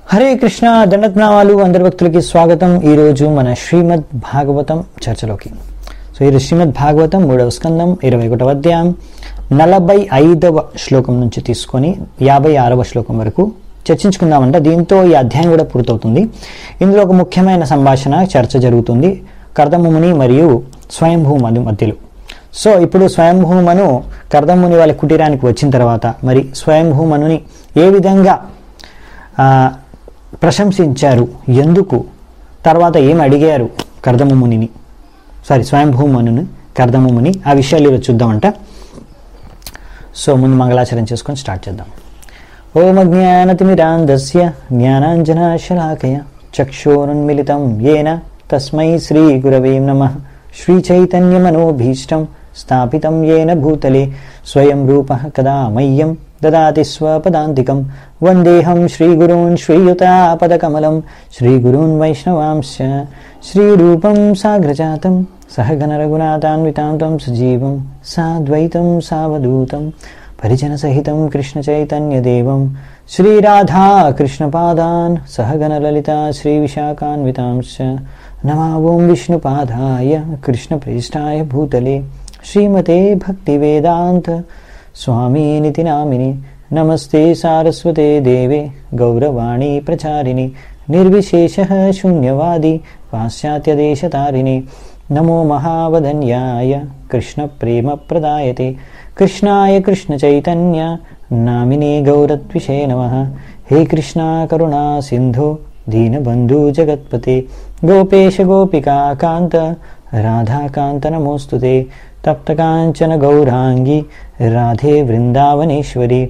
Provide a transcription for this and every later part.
హరే కృష్ణ దండత్నామాలు అందరి భక్తులకి స్వాగతం ఈరోజు మన శ్రీమద్ భాగవతం చర్చలోకి సో ఈ శ్రీమద్ భాగవతం మూడవ స్కందం ఇరవై ఒకటవ అధ్యాయం నలభై ఐదవ శ్లోకం నుంచి తీసుకొని యాభై ఆరవ శ్లోకం వరకు చర్చించుకుందామంట దీంతో ఈ అధ్యాయం కూడా పూర్తవుతుంది ఇందులో ఒక ముఖ్యమైన సంభాషణ చర్చ జరుగుతుంది కర్దముని మరియు స్వయంభూ మధు మధ్యలో సో ఇప్పుడు స్వయంభూమను కర్దముని వాళ్ళ కుటీరానికి వచ్చిన తర్వాత మరి స్వయంభూమనుని ఏ విధంగా ఆ, ప్రశంసించారు ఎందుకు తర్వాత ఏం అడిగారు కర్దముమునిని సారీ స్వయంభూమనుని కర్దముముని ఆ విషయాలు ఈరోజు చూద్దామంట సో ముందు మంగళాచరణ చేసుకొని స్టార్ట్ చేద్దాం ఓం అజ్ఞానతిమిరాంధస్య జ్ఞానాంజనాశలాకయ చక్షోరున్మిలితం ఏన తస్మై శ్రీ గురవే నమ శ్రీచైతన్యమనోభీష్టం స్థాపితం ఏన భూతలే స్వయం రూప కదా మయ్యం దదాతి స్వపదాంతికం వందేహం శ్రీగురూన్ శ్రీయుతాపదకమలం శ్రీగురూన్ వైష్ణవాంశ శ్రీరూపం సాగ్రజాతం సహగణ రఘునాథాన్వితాం త్వం సజీవం సాద్వైతం సావధూతం పరిజనసహితం కృష్ణచైతన్యదేవం శ్రీరాధా కృష్ణపాదాన్ సహగణ లలిత శ్రీవిశాఖాన్వితాంశ నమా ఓం విష్ణుపాదాయ కృష్ణప్రేష్టాయ భూతలే శ్రీమతే భక్తివేదాంత స్వామీనితి నామిని నమస్తే సారస్వతే దేవే గౌరవాణి ప్రచారిణి నిర్విశేష శూన్యవాది పాశ్చాత్యదేశతారిణి నమో మహావదన్యాయ కృష్ణ ప్రేమ ప్రదాయతే కృష్ణాయ కృష్ణ చైతన్య నామినే గౌరత్విషే నమ హే కృష్ణ కరుణా సింధో దీనబంధు జగత్పతే గోపేశ గోపికా కాంత రాధాకాంత నమోస్తుతే తప్తకాంచన గౌరాంగి రాధే వృందావనేశ్వరి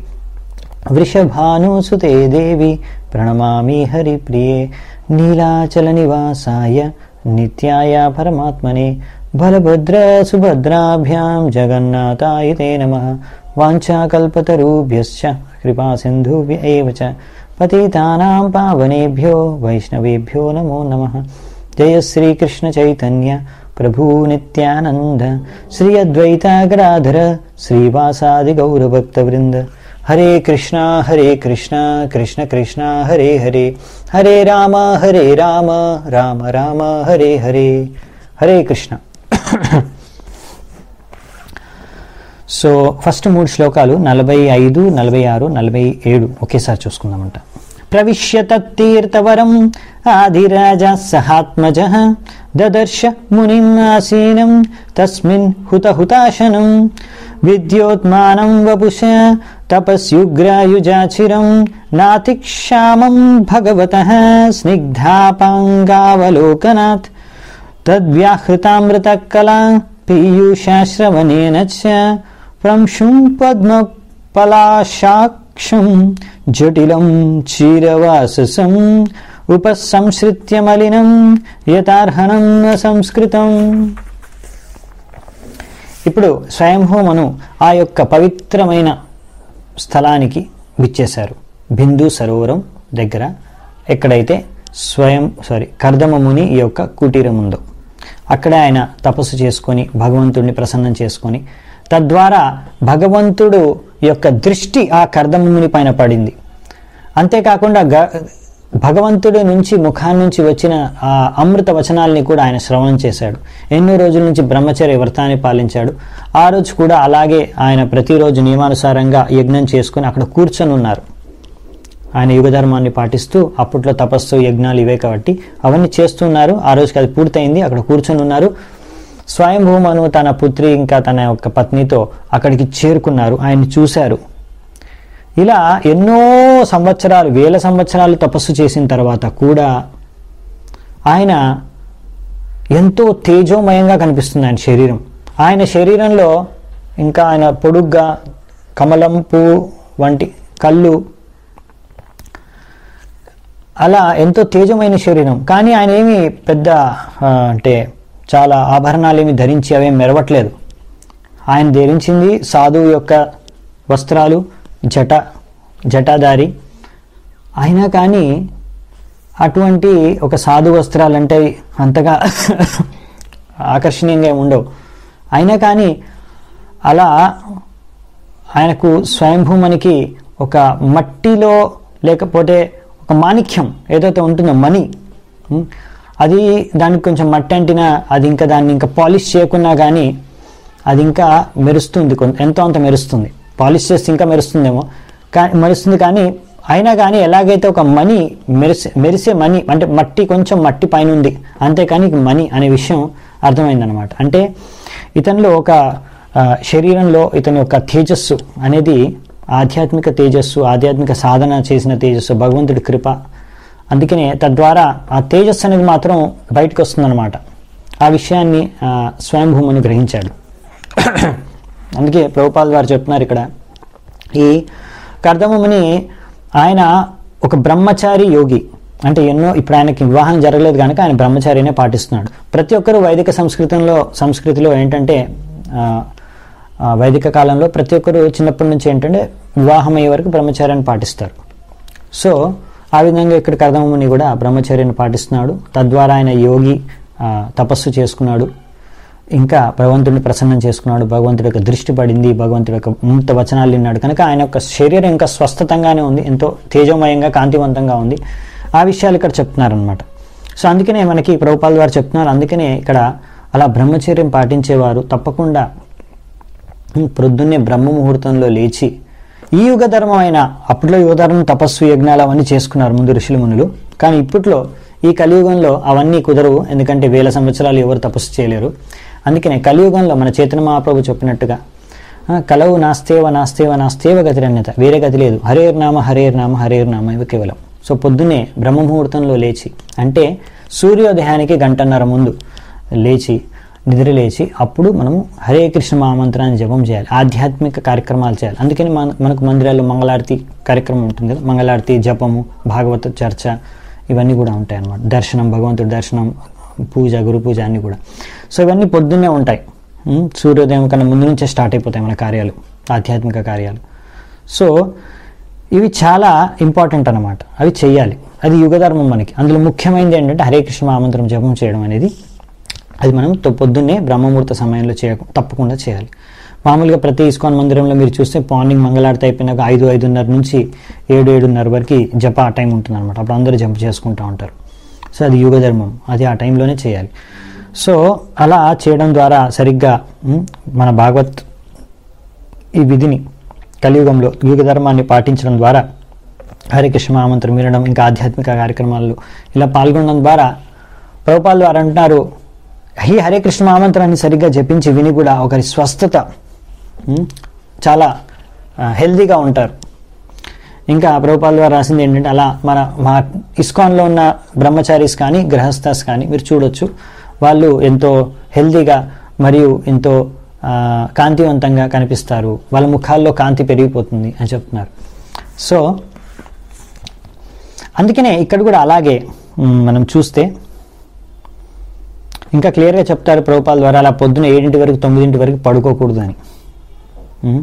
వృషభానుసుతే దేవి ప్రణమామి హరిప్రియే నీలాచలనివాసాయ నిత్యాయ పరమాత్మనే బలభద్ర సుభద్రాభ్యాం జగన్నాథాయ తే నమ వాంఛాకల్పతరుభ్యశ్చ కృపాసింధుభ్య ఏవ చ పతితానాం పావనేభ్యో వైష్ణవేభ్యో నమో నమః జయ శ్రీకృష్ణ చైతన్య ప్రభు నిత్యానంద శ్రీ అద్వైత గడాధర శ్రీవాసాది గౌరభక్తవృంద హరే కృష్ణ హరే కృష్ణ కృష్ణ కృష్ణ హరే హరే హరే రామ హరే రామ రామ రామ హరే హరే హరే కృష్ణ సో ఫస్ట్ మూడు శ్లోకాలు నలభై ఐదు నలభై ఆరు నలభై ఏడు ఒకేసారి చూసుకుందామంట ప్రవిశ్య తత్తీర్థవరం ఆదిరాజ సహాత్మజ దదర్శ మునిం ఆసీనం తస్మిన్ హుత హుతాశనం విద్యోత్మానం వపుష తపస్యుగ్రాయుజాచిరం నాతిక్షామం భగవత స్నిగ్ధాపాంగావలోకనాత్ తద్వ్యాహృతామృతకలా పీయూషాశ్రవణేన చ ప్రంశుం పద్మపలాశాక్షం జటిలం క్షీరవాససం ఉపసంశ్రిత్య మలినం యథార్హణం న సంస్కృతం ఇప్పుడు స్వయంభూమను ఆ యొక్క పవిత్రమైన స్థలానికి విచ్చేశారు బిందు సరోవరం దగ్గర ఎక్కడైతే స్వయం సారీ కర్దమముని ఈ యొక్క కుటీరం ఉందో అక్కడే ఆయన తపస్సు చేసుకొని భగవంతుడిని ప్రసన్నం చేసుకొని తద్వారా భగవంతుడు యొక్క దృష్టి ఆ కర్దమముని పైన పడింది అంతేకాకుండా గ భగవంతుడి నుంచి ముఖాన్ని నుంచి వచ్చిన ఆ అమృత వచనాల్ని కూడా ఆయన శ్రవణం చేశాడు ఎన్నో రోజుల నుంచి బ్రహ్మచర్య వ్రతాన్ని పాలించాడు ఆ రోజు కూడా అలాగే ఆయన ప్రతిరోజు నియమానుసారంగా యజ్ఞం చేసుకుని అక్కడ కూర్చొని ఉన్నారు ఆయన యుగధర్మాన్ని పాటిస్తూ అప్పట్లో తపస్సు యజ్ఞాలు ఇవే కాబట్టి అవన్నీ చేస్తున్నారు ఆ రోజుకి అది పూర్తయింది అక్కడ కూర్చొని ఉన్నారు స్వయంభూమను తన పుత్రి ఇంకా తన యొక్క పత్నితో అక్కడికి చేరుకున్నారు ఆయన్ని చూశారు ఇలా ఎన్నో సంవత్సరాలు వేల సంవత్సరాలు తపస్సు చేసిన తర్వాత కూడా ఆయన ఎంతో తేజోమయంగా కనిపిస్తుంది ఆయన శరీరం ఆయన శరీరంలో ఇంకా ఆయన పొడుగ్గా కమలం పువ్వు వంటి కళ్ళు అలా ఎంతో తేజమైన శరీరం కానీ ఆయన ఏమి పెద్ద ఆ, అంటే చాలా ఆభరణాలు ఏమి ధరించి అవేం మెరవట్లేదు ఆయన ధరించింది సాధువు యొక్క వస్త్రాలు జట జటాదారి అయినా కానీ అటువంటి ఒక సాధు వస్త్రాలు అంటే అంతగా ఆకర్షణీయంగా ఏమి ఉండవు అయినా కానీ అలా ఆయనకు స్వయంభూమనికి ఒక మట్టిలో లేకపోతే ఒక ఒక మాణిక్యం ఏదైతే ఉంటుందో మనీ ఉం, అది దానికి కొంచెం మట్టి అంటినా అది ఇంకా దాన్ని ఇంకా పాలిష్ చేయకున్నా కానీ అది ఇంకా మెరుస్తుంది కొంత ఎంతో అంత మెరుస్తుంది పాలిష్ చేస్తే ఇంకా మెరుస్తుందేమో కానీ మెరుస్తుంది కానీ అయినా కానీ ఎలాగైతే ఒక మనీ మెరిసే మెరిసే మనీ అంటే మట్టి కొంచెం మట్టి పైన ఉంది అంతేకాని మనీ అనే విషయం అర్థమైందనమాట అంటే ఇతనిలో ఒక ఆ, శరీరంలో ఇతని యొక్క తేజస్సు అనేది ఆధ్యాత్మిక తేజస్సు ఆధ్యాత్మిక సాధన చేసిన తేజస్సు భగవంతుడి కృప అందుకనే తద్వారా ఆ తేజస్సు అనేది మాత్రం బయటకు వస్తుందన్నమాట ఆ విషయాన్ని ఆ, స్వయంభూముని గ్రహించాడు అందుకే ప్రభుపాల్ వారు చెప్తున్నారు ఇక్కడ ఈ కర్దముని ఆయన ఒక బ్రహ్మచారి యోగి అంటే ఎన్నో ఇప్పుడు ఆయనకి వివాహం జరగలేదు కనుక ఆయన బ్రహ్మచారినే పాటిస్తున్నాడు ప్రతి ఒక్కరూ వైదిక సంస్కృతంలో సంస్కృతిలో ఏంటంటే ఆ, ఆ, వైదిక కాలంలో ప్రతి ఒక్కరు చిన్నప్పటి నుంచి ఏంటంటే వివాహం అయ్యే వరకు బ్రహ్మచార్యాన్ని పాటిస్తారు సో ఆ విధంగా ఇక్కడ కర్దముని కూడా బ్రహ్మచర్యాన్ని పాటిస్తున్నాడు తద్వారా ఆయన యోగి ఆ, తపస్సు చేసుకున్నాడు ఇంకా భగవంతుడిని ప్రసన్నం చేసుకున్నాడు భగవంతుడి యొక్క దృష్టి పడింది భగవంతుడి యొక్క ముక్త వచనాలు విన్నాడు కనుక ఆయన యొక్క శరీరం ఇంకా స్వస్థతంగానే ఉంది ఎంతో తేజోమయంగా కాంతివంతంగా ఉంది ఆ విషయాలు ఇక్కడ చెప్తున్నారనమాట సో అందుకనే మనకి ప్రభుపాల్ వారు చెప్తున్నారు అందుకనే ఇక్కడ అలా బ్రహ్మచర్యం పాటించేవారు తప్పకుండా ప్రొద్దున్నే బ్రహ్మ ముహూర్తంలో లేచి ఈ యుగ ధర్మమైన అప్పట్లో యుగ ధర్మం తపస్సు యజ్ఞాలు అవన్నీ చేసుకున్నారు ముందు ఋషులు మునులు కానీ ఇప్పట్లో ఈ కలియుగంలో అవన్నీ కుదరవు ఎందుకంటే వేల సంవత్సరాలు ఎవరు తపస్సు చేయలేరు అందుకనే కలియుగంలో మన చేతన మహాప్రభు చెప్పినట్టుగా ఆ, కలవు నాస్తేవ నాస్తేవ నాస్తేవ గతిరన్యత వేరే గతి లేదు హరేర్ నామ హరేర్ నామ హరేర్ నామ ఇవి కేవలం సో పొద్దున్నే బ్రహ్మ ముహూర్తంలో లేచి అంటే సూర్యోదయానికి గంటన్నర ముందు లేచి నిద్ర లేచి అప్పుడు మనము హరే కృష్ణ మహామంత్రాన్ని జపం చేయాలి ఆధ్యాత్మిక కార్యక్రమాలు చేయాలి అందుకని మన మనకు మందిరాల్లో మంగళారతి కార్యక్రమం ఉంటుంది కదా మంగళారతి జపము భాగవత చర్చ ఇవన్నీ కూడా ఉంటాయి అన్నమాట దర్శనం భగవంతుడి దర్శనం పూజ గురు పూజ అన్నీ కూడా సో ఇవన్నీ పొద్దున్నే ఉంటాయి ఉమ్, సూర్యోదయం కన్నా ముందు నుంచే స్టార్ట్ అయిపోతాయి మన కార్యాలు ఆధ్యాత్మిక కార్యాలు సో ఇవి చాలా ఇంపార్టెంట్ అన్నమాట అవి చేయాలి అది యుగధర్మం మనకి అందులో ముఖ్యమైనది ఏంటంటే హరే కృష్ణ మహామంత్రం జపం చేయడం అనేది అది మనం తొ- పొద్దున్నే బ్రహ్మముహూర్త సమయంలో చేయ తప్పకుండా చేయాలి మామూలుగా ప్రతి ఇస్కాన్ మందిరంలో మీరు చూస్తే మార్నింగ్ మంగళారతి అయిపోయినాక ఐదు ఐదున్నర నుంచి ఏడు ఏడున్నర వరకు జప ఆ టైం ఉంటుంది అనమాట అప్పుడు అందరూ జంప్ చేసుకుంటూ ఉంటారు సో అది యుగధర్మం అది ఆ టైంలోనే చేయాలి సో అలా చేయడం ద్వారా సరిగ్గా ఉమ్, మన భాగవత్ ఈ విధిని కలియుగంలో యుగ ధర్మాన్ని పాటించడం ద్వారా హరే కృష్ణ మహామంత్రం వినడం ఇంకా ఆధ్యాత్మిక కార్యక్రమాల్లో ఇలా పాల్గొనడం ద్వారా ప్రభుపాల్ వారు అంటున్నారు ఈ హరే కృష్ణ మహామంత్రాన్ని సరిగ్గా జపించి విని కూడా ఒకరి స్వస్థత ఉమ్, చాలా ఆ, హెల్దీగా ఉంటారు ఇంకా ప్రభుపాల్ వారు రాసింది ఏంటంటే అలా మన మా ఇస్కాన్లో ఉన్న బ్రహ్మచారీస్ కానీ గృహస్థాస్ కానీ మీరు చూడొచ్చు వాళ్ళు ఎంతో హెల్దీగా మరియు ఎంతో ఆ, కాంతివంతంగా కనిపిస్తారు వాళ్ళ ముఖాల్లో కాంతి పెరిగిపోతుంది అని చెప్తున్నారు సో అందుకనే ఇక్కడ కూడా అలాగే మ్, మనం చూస్తే ఇంకా క్లియర్గా చెప్తారు ప్రభుపాల ద్వారా అలా పొద్దున ఏడింటి వరకు తొమ్మిదింటి వరకు పడుకోకూడదు అని మ్.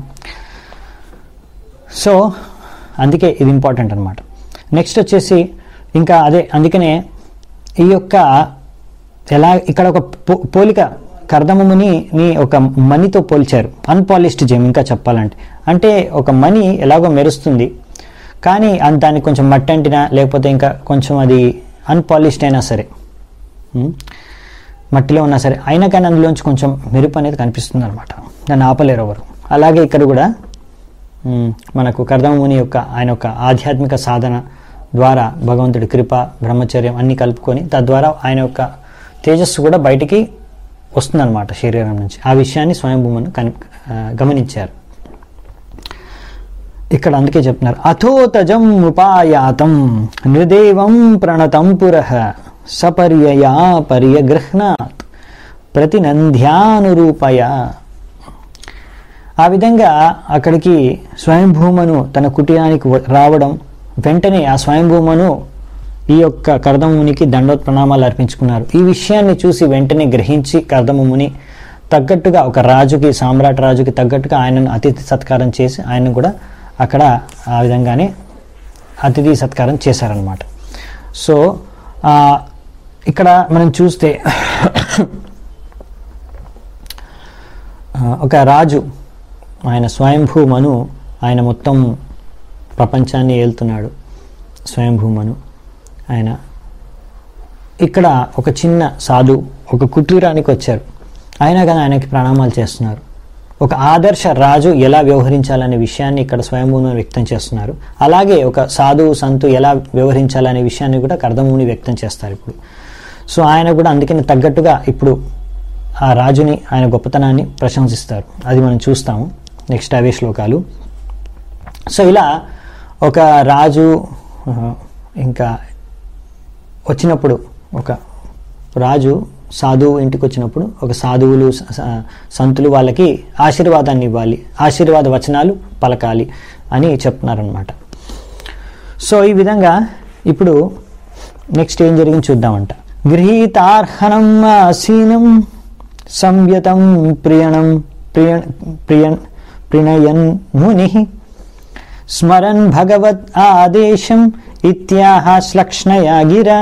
సో అందుకే ఇది ఇంపార్టెంట్ అనమాట నెక్స్ట్ వచ్చేసి ఇంకా అదే అందుకనే ఈ యొక్క ఎలా ఇక్కడ ఒక పో- పోలిక కర్దమముని ని ఒక మణితో పోల్చారు అన్పాలిష్డ్ జెమ్ ఇంకా చెప్పాలంటే అంటే ఒక మణి ఎలాగో మెరుస్తుంది కానీ అన్- దానికి కొంచెం మట్టి అంటినా లేకపోతే ఇంకా కొంచెం అది అన్పాలిష్డ్ అయినా సరే ఉమ్, మట్టిలో ఉన్నా సరే అయినా కానీ అందులోంచి కొంచెం మెరుపు అనేది కనిపిస్తుంది అనమాట దాన్ని ఆపలేరు ఎవరు అలాగే ఇక్కడ కూడా ఉమ్, మనకు కర్దమముని యొక్క ఆయన యొక్క ఆధ్యాత్మిక సాధన ద్వారా భగవంతుడి కృప బ్రహ్మచర్యం అన్ని కలుపుకొని తద్వారా ఆయన యొక్క తేజస్సు కూడా బయటికి వస్తుందన్నమాట శరీరం నుంచి ఆ విషయాన్ని స్వయంభూమను కని ఆ, గమనించారు ఇక్కడ అందుకే చెప్తున్నారు అథోతజం ఉపాయాతం నిర్దేవం ప్రణతం పురః సపర్యయా పర్యగృహ్ణాత్ ప్రతినంధ్యానురూపయ ఆ విధంగా అక్కడికి స్వయంభూమను తన కుటీరానికి వ- రావడం వెంటనే ఆ స్వయంభూమను ఈ యొక్క కర్దమునికి దండోత్ ప్రణామాలు అర్పించుకున్నారు ఈ విషయాన్ని చూసి వెంటనే గ్రహించి కర్దముని తగ్గట్టుగా ఒక రాజుకి సామ్రాట్ రాజుకి తగ్గట్టుగా ఆయనను అతిథి సత్కారం చేసి ఆయనను కూడా అక్కడ ఆ విధంగానే అతిథి సత్కారం చేశారనమాట సో ఆ, ఇక్కడ మనం చూస్తే ఆ, ఒక రాజు ఆయన స్వయంభూమను ఆయన మొత్తం ప్రపంచాన్ని ఏలుతున్నాడు స్వయంభూమను ఆయన ఇక్కడ ఒక చిన్న సాధు ఒక కుటీరానికి వచ్చారు అయినా కానీ ఆయనకి ప్రణామాలు చేస్తున్నారు ఒక ఆదర్శ రాజు ఎలా వ్యవహరించాలనే విషయాన్ని ఇక్కడ స్వయంభూని వ్యక్తం చేస్తున్నారు అలాగే ఒక సాధువు సంతు ఎలా వ్యవహరించాలనే విషయాన్ని కూడా కర్దముని వ్యక్తం చేస్తారు ఇప్పుడు సో ఆయన కూడా అందుకని తగ్గట్టుగా ఇప్పుడు ఆ రాజుని ఆయన గొప్పతనాన్ని ప్రశంసిస్తారు అది మనం చూస్తాము నెక్స్ట్ అవే శ్లోకాలు సో ఇలా ఒక రాజు ఆ, ఇంకా వచ్చినప్పుడు ఒక రాజు సాధువు ఇంటికి వచ్చినప్పుడు ఒక సాధువులు స- స- సంతులు వాళ్ళకి ఆశీర్వాదాన్ని ఇవ్వాలి ఆశీర్వాద వచనాలు పలకాలి అని చెప్తున్నారనమాట సో ఈ విధంగా ఇప్పుడు నెక్స్ట్ ఏం జరిగింది చూద్దామంట గృహీతార్హణం ఆసీనం సంయతం ప్రియణం ప్రియ ప్రియన్ ప్రణయన్ ముని స్మరన్ భగవద్ ఆదేశం ఇత్యాహ శ్లక్ష్ణయా గిరా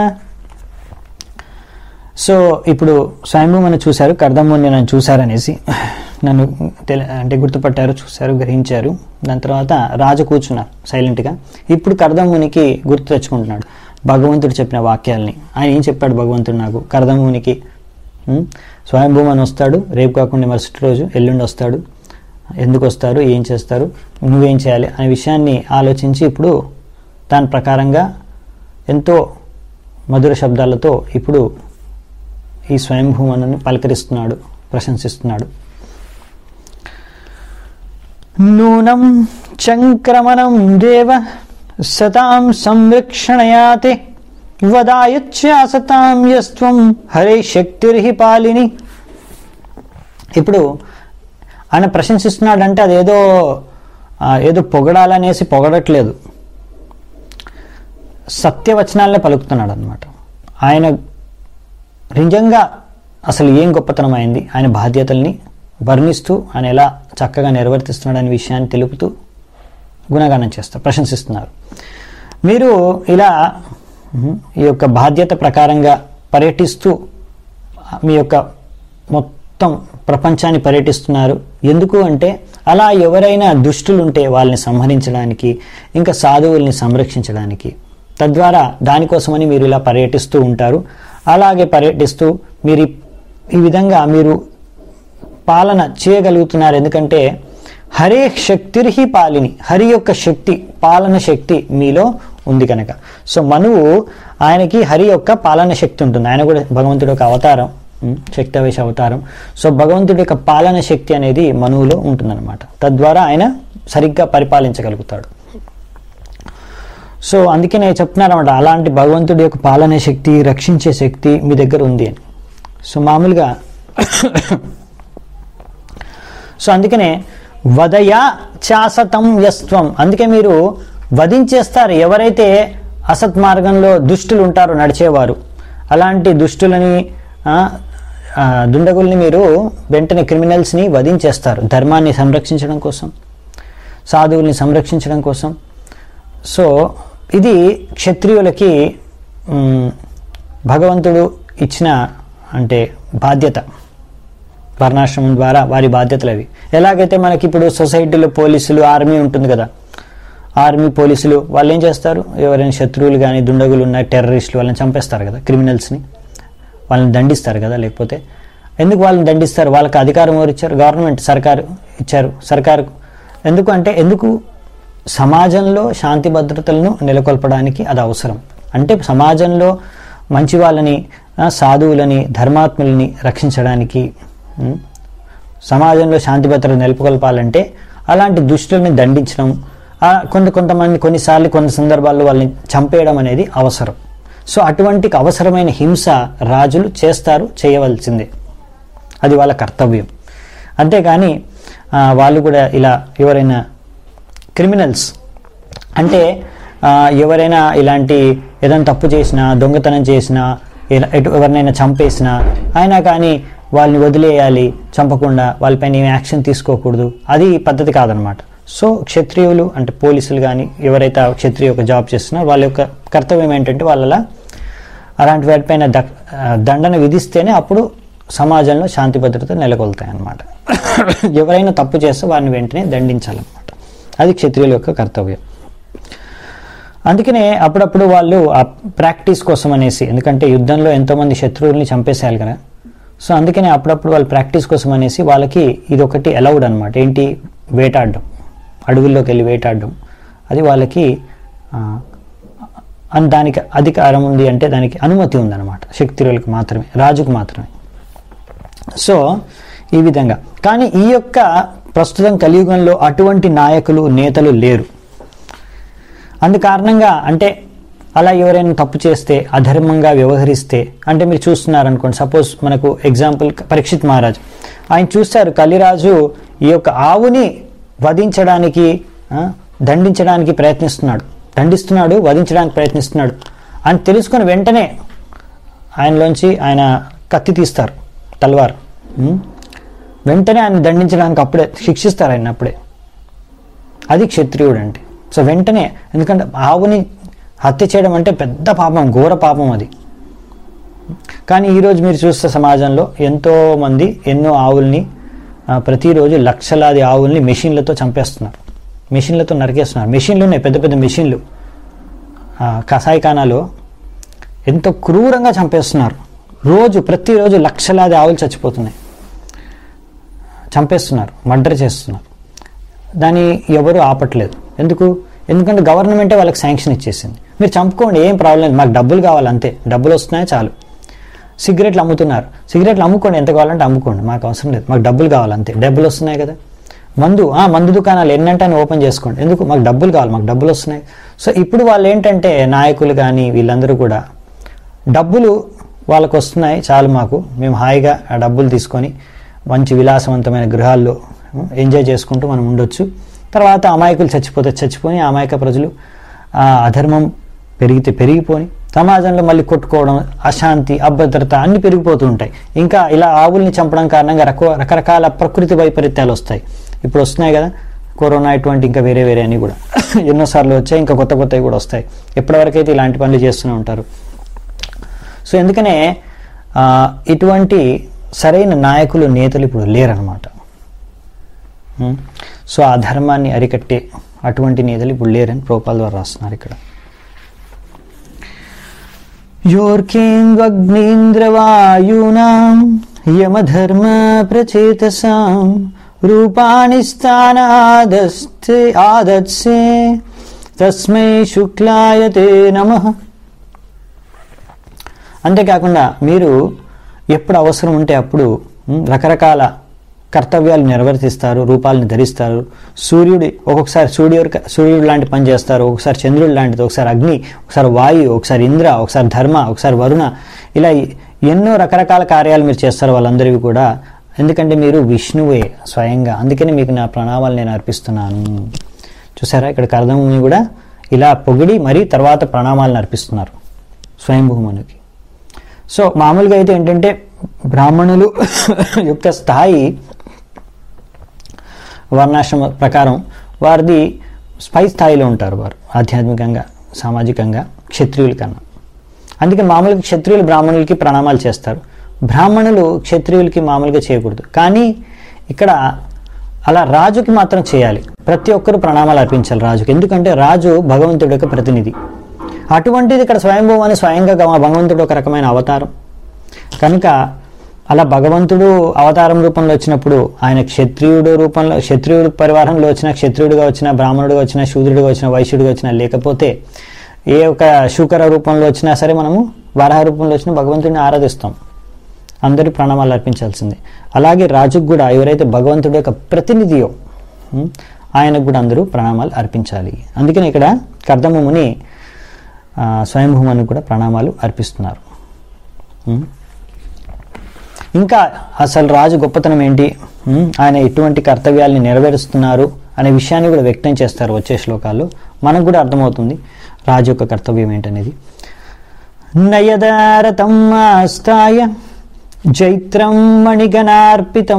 సో ఇప్పుడు స్వయంభూ మనం చూశారు కర్దమ్ముని నన్ను చూశారనేసి నన్ను తెల- అంటే గుర్తుపట్టారు చూశారు గ్రహించారు దాని తర్వాత రాజు కూర్చున్నారు సైలెంట్గా ఇప్పుడు కర్దమ్మునికి గుర్తు తెచ్చుకుంటున్నాడు భగవంతుడు చెప్పిన వాక్యాల్ని ఆయన ఏం చెప్పాడు భగవంతుడు నాకు కర్దమ్మునికి ఉం? స్వయంభూమని వస్తాడు రేపు కాకుండా మరుసటి రోజు ఎల్లుండి వస్తాడు ఎందుకు వస్తారు ఏం చేస్తారు నువ్వేం చేయాలి అనే విషయాన్ని ఆలోచించి ఇప్పుడు దాని ప్రకారంగా ఎంతో మధుర శబ్దాలతో ఇప్పుడు ఈ స్వయంభూమను పలకరిస్తున్నాడు ప్రశంసిస్తున్నాడు నూనం చంక్రమణం దేవ సతాం సంరక్షణయాతే వదాయచ్చాసతాం యస్త్వం హరే శక్తిర్హి పాలిని ఇప్పుడు ఆయన ప్రశంసిస్తున్నాడంటే అదేదో ఆ, ఏదో పొగడాలనేసి పొగడట్లేదు సత్యవచనాలనే పలుకుతున్నాడు అనమాట ఆయన నిజంగా అసలు ఏం గొప్పతనం అయింది ఆయన బాధ్యతల్ని వర్ణిస్తూ ఆయన ఎలా చక్కగా నిర్వర్తిస్తున్నాడనే విషయాన్ని తెలుపుతూ గుణగానం చేస్తారు ప్రశంసిస్తున్నారు మీరు ఇలా ఉమ్, ఈ యొక్క బాధ్యత ప్రకారంగా పర్యటిస్తూ మీ యొక్క మొత్తం ప్రపంచాన్ని పర్యటిస్తున్నారు ఎందుకు అంటే అలా ఎవరైనా దుష్టులు ఉంటే వాళ్ళని సంహరించడానికి ఇంకా సాధువుల్ని సంరక్షించడానికి తద్వారా దానికోసమని మీరు ఇలా పర్యటిస్తూ ఉంటారు అలాగే పర్యటిస్తూ మీరు ఈ- ఈ విధంగా మీరు పాలన చేయగలుగుతున్నారు ఎందుకంటే హరే శక్తిర్హి పాలిని హరి యొక్క శక్తి పాలన శక్తి మీలో ఉంది కనుక సో మనువు ఆయనకి హరి యొక్క పాలన శక్తి ఉంటుంది ఆయన కూడా భగవంతుడి యొక్క అవతారం ఉమ్, శక్తవేశ అవతారం సో భగవంతుడి యొక్క పాలన శక్తి అనేది మనువులో ఉంటుందన్నమాట తద్వారా ఆయన సరిగ్గా పరిపాలించగలుగుతాడు సో అందుకే నేను చెప్తున్నారన్నమాట అలాంటి భగవంతుడి యొక్క పాలన శక్తి రక్షించే శక్తి మీ దగ్గర ఉంది అని సో మామూలుగా సో అందుకనే వదయ చాసతం యస్త్వం అందుకే మీరు వధించేస్తారు ఎవరైతే అసత్ మార్గంలో దుష్టులు ఉంటారో నడిచేవారు అలాంటి దుష్టులని ఆ, ఆ, దుండగుల్ని మీరు వెంటనే క్రిమినల్స్ని వధించేస్తారు ధర్మాన్ని సంరక్షించడం కోసం సాధువుల్ని సంరక్షించడం కోసం సో ఇది క్షత్రియులకి మ్, భగవంతుడు ఇచ్చిన అంటే బాధ్యత వర్ణాశ్రమం ద్వారా వారి బాధ్యతలు అవి ఎలాగైతే మనకి ఇప్పుడు సొసైటీలో పోలీసులు ఆర్మీ ఉంటుంది కదా ఆర్మీ పోలీసులు వాళ్ళు ఏం చేస్తారు ఎవరైనా శత్రువులు కానీ దుండగులు ఉన్న టెర్రరిస్టులు వాళ్ళని చంపేస్తారు కదా క్రిమినల్స్ని వాళ్ళని దండిస్తారు కదా లేకపోతే ఎందుకు వాళ్ళని దండిస్తారు వాళ్ళకి అధికారం ఎవరు ఇచ్చారు గవర్నమెంట్ సర్కారు ఇచ్చారు సర్కారు ఎందుకు అంటే ఎందుకు సమాజంలో శాంతి భద్రతలను నెలకొల్పడానికి అది అవసరం అంటే సమాజంలో మంచి వాళ్ళని ఆ, సాధువులని ధర్మాత్ములని రక్షించడానికి ఉం, సమాజంలో శాంతి భద్రత నెలకొల్పాలంటే అలాంటి దుష్టుల్ని దండించడం ఆ, కొంత కొంతమంది కొన్నిసార్లు కొన్ని సందర్భాల్లో వాళ్ళని చంపేయడం అనేది అవసరం సో అటువంటి అవసరమైన హింస రాజులు చేస్తారు చేయవలసిందే అది వాళ్ళ కర్తవ్యం అంతేగాని ఆ, వాళ్ళు కూడా ఇలా ఎవరైనా క్రిమినల్స్ అంటే ఆ, ఎవరైనా ఇలాంటి ఏదైనా తప్పు చేసినా దొంగతనం చేసినా ఇలా- ఎటు ఎవరినైనా చంపేసినా అయినా కానీ వాళ్ళని వదిలేయాలి చంపకుండా వాళ్ళపైన ఏమి యాక్షన్ తీసుకోకూడదు అది పద్ధతి కాదనమాట సో క్షత్రియులు అంటే పోలీసులు కానీ ఎవరైతే ఆ క్షత్రియ యొక్క జాబ్ చేస్తున్నారో వాళ్ళ యొక్క కర్తవ్యం ఏంటంటే వాళ్ళ అలాంటి వాటిపైన ద- ఆ, దండన విధిస్తేనే అప్పుడు సమాజంలో శాంతి భద్రత నెలకొల్తాయి అన్నమాట ఎవరైనా తప్పు చేస్తే వారిని వెంటనే దండించాలన్నమాట అది క్షత్రియుల యొక్క కర్తవ్యం అందుకనే అప్పుడప్పుడు వాళ్ళు ఆ ప్రాక్టీస్ కోసం అనేసి ఎందుకంటే యుద్ధంలో ఎంతోమంది శత్రువుల్ని చంపేసేయాలి కదా సో అందుకనే అప్పుడప్పుడు వాళ్ళు ప్రాక్టీస్ కోసం అనేసి వాళ్ళకి ఇది ఒకటి అలౌడ్ అనమాట ఏంటి వేటాడడం అడవుల్లోకి వెళ్ళి వేటాడడం అది వాళ్ళకి ఆ, అన్- దానికి అధికారం ఉంది అంటే దానికి అనుమతి ఉందన్నమాట శక్తిరులకు మాత్రమే రాజుకు మాత్రమే సో ఈ విధంగా కానీ ఈ యొక్క ప్రస్తుతం కలియుగంలో అటువంటి నాయకులు నేతలు లేరు అందు కారణంగా అంటే అలా ఎవరైనా తప్పు చేస్తే అధర్మంగా వ్యవహరిస్తే అంటే మీరు చూస్తున్నారనుకోండి సపోజ్ మనకు ఎగ్జాంపుల్ పరీక్షిత్ మహారాజ్ ఆయన చూస్తారు కలిరాజు ఈ యొక్క ఆవుని వధించడానికి ఆ, దండించడానికి ప్రయత్నిస్తున్నాడు దండిస్తున్నాడు వధించడానికి ప్రయత్నిస్తున్నాడు అని తెలుసుకుని వెంటనే ఆయనలోంచి ఆయన కత్తి తీస్తారు తల్వార్ ఉం? వెంటనే ఆయన దండించడానికి అప్పుడే శిక్షిస్తారు ఆయన అప్పుడే అది క్షత్రియుడు అంటే సో వెంటనే ఎందుకంటే ఆవుని హత్య చేయడం అంటే పెద్ద పాపం ఘోర పాపం అది కానీ ఈరోజు మీరు చూస్తే సమాజంలో ఎంతో మంది ఎన్నో ఆవుల్ని ఆ, ప్రతిరోజు లక్షలాది ఆవుల్ని మెషిన్లతో చంపేస్తున్నారు మెషిన్లతో నరికేస్తున్నారు మెషిన్లు ఉన్నాయి పెద్ద పెద్ద మెషిన్లు ఆ, కషాయఖానాలో ఎంతో క్రూరంగా చంపేస్తున్నారు రోజు ప్రతిరోజు లక్షలాది ఆవులు చచ్చిపోతున్నాయి చంపేస్తున్నారు మర్డర్ చేస్తున్నారు దాన్ని ఎవరు ఆపట్లేదు ఎందుకు ఎందుకంటే గవర్నమెంటే వాళ్ళకి శాంక్షన్ ఇచ్చేసింది మీరు చంపుకోండి ఏం ప్రాబ్లం లేదు మాకు డబ్బులు కావాలి అంతే డబ్బులు వస్తున్నాయి చాలు సిగరెట్లు అమ్ముతున్నారు సిగరెట్లు అమ్ముకోండి ఎంత కావాలంటే అమ్ముకోండి మాకు అవసరం లేదు మాకు డబ్బులు కావాలి అంతే డబ్బులు వస్తున్నాయి కదా మందు ఆ మందు దుకాణాలు ఎన్నంటే అని ఓపెన్ చేసుకోండి ఎందుకు మాకు డబ్బులు కావాలి మాకు డబ్బులు వస్తున్నాయి సో ఇప్పుడు వాళ్ళు ఏంటంటే నాయకులు కానీ వీళ్ళందరూ కూడా డబ్బులు వాళ్ళకు వస్తున్నాయి చాలు మాకు మేము హాయిగా ఆ డబ్బులు తీసుకొని మంచి విలాసవంతమైన గృహాల్లో ఎంజాయ్ చేసుకుంటూ మనం ఉండొచ్చు తర్వాత అమాయకులు చచ్చిపోతే చచ్చిపోయి ఆ అమాయక ప్రజలు ఆ అధర్మం పెరిగితే పెరిగిపోని సమాజంలో మళ్ళీ కొట్టుకోవడం అశాంతి అభద్రత అన్ని పెరిగిపోతూ ఉంటాయి ఇంకా ఇలా ఆవుల్ని చంపడం కారణంగా రక రకరకాల ప్రకృతి వైపరీత్యాలు వస్తాయి ఇప్పుడు వస్తున్నాయి కదా కరోనా ఇటువంటి ఇంకా వేరే వేరే అన్ని కూడా ఎన్నోసార్లు వచ్చాయి ఇంకా కొత్త కొత్తవి కూడా వస్తాయి ఎప్పటివరకైతే ఇలాంటి పనులు చేస్తూనే ఉంటారు సో ఎందుకనే ఆ, ఇటువంటి సరైన నాయకులు నేతలు ఇప్పుడు లేరనమాట ఉం? సో ఆ ధర్మాన్ని అరికట్టే అటువంటి నేతలు ఇప్పుడు లేరని ప్రోపాల్ ద్వారా రాస్తున్నారు ఇక్కడ యోర్కేంద్రవాయూనాం యమధర్మ ప్రచేతసాం రూపాణి స్థానాదస్తే ఆదత్సే తస్మై శుక్లాయతే నమః అంతేకాకుండా మీరు ఎప్పుడు అవసరం ఉంటే అప్పుడు ఉమ్, రకరకాల కర్తవ్యాలు నిర్వర్తిస్తారు రూపాలను ధరిస్తారు సూర్యుడి ఒక్కొక్కసారి సూర్యుడు సూర్యుడు లాంటి పని చేస్తారు ఒకసారి చంద్రుడు లాంటిది ఒకసారి అగ్ని ఒకసారి వాయు ఒకసారి ఇంద్ర ఒకసారి ధర్మ ఒకసారి వరుణ ఇలా ఎన్నో రకరకాల కార్యాలు మీరు చేస్తారు వాళ్ళందరివి కూడా ఎందుకంటే మీరు విష్ణువే స్వయంగా అందుకని మీకు నా ప్రణామాలు నేను అర్పిస్తున్నాను చూసారా ఇక్కడ కర్దముని కూడా ఇలా పొగిడి మరి తర్వాత ప్రణామాలను అర్పిస్తున్నారు స్వయంభూమునికి సో మామూలుగా అయితే ఏంటంటే బ్రాహ్మణులు యొక్క స్థాయి వర్ణాశ్రమ ప్రకారం వారిది పై స్థాయిలో ఉంటారు వారు ఆధ్యాత్మికంగా సామాజికంగా క్షత్రియుల కన్నా అందుకే మామూలుగా క్షత్రియులు బ్రాహ్మణులకి ప్రణామాలు చేస్తారు బ్రాహ్మణులు క్షత్రియులకి మామూలుగా చేయకూడదు కానీ ఇక్కడ అలా రాజుకి మాత్రం చేయాలి ప్రతి ఒక్కరు ప్రణామాలు అర్పించాలి రాజుకి ఎందుకంటే రాజు భగవంతుడి యొక్క ప్రతినిధి అటువంటిది ఇక్కడ స్వయంభవం అని స్వయంగా గమ- భగవంతుడు ఒక రకమైన అవతారం కనుక అలా భగవంతుడు అవతారం రూపంలో వచ్చినప్పుడు ఆయన క్షత్రియుడు రూపంలో క్షత్రియుడు పరివారంలో వచ్చిన క్షత్రియుడిగా వచ్చిన బ్రాహ్మణుడిగా వచ్చిన శూద్రుడిగా వచ్చిన వైశ్యుడిగా వచ్చిన లేకపోతే ఏ ఒక శూకర రూపంలో వచ్చినా సరే మనము వరాహ రూపంలో వచ్చిన భగవంతుడిని ఆరాధిస్తాం అందరూ ప్రణామాలు అర్పించాల్సిందే అలాగే రాజుకు కూడా ఎవరైతే భగవంతుడి యొక్క ప్రతినిధియో ఉం, ఆయనకు కూడా అందరూ ప్రణామాలు అర్పించాలి అందుకని ఇక్కడ కర్దముని స్వయంభూమానికి కూడా ప్రణామాలు అర్పిస్తున్నారు ఉం. ఇంకా అసలు రాజు గొప్పతనం ఏంటి ఉం, ఆయన ఎటువంటి కర్తవ్యాల్ని నెరవేరుస్తున్నారు అనే విషయాన్ని కూడా వ్యక్తం చేస్తారు వచ్చే శ్లోకాల్లో మనకు కూడా అర్థమవుతుంది రాజు యొక్క కర్తవ్యం ఏంటనేది నయదారతం ఆస్థాయ జైత్రం మణిగణార్పితం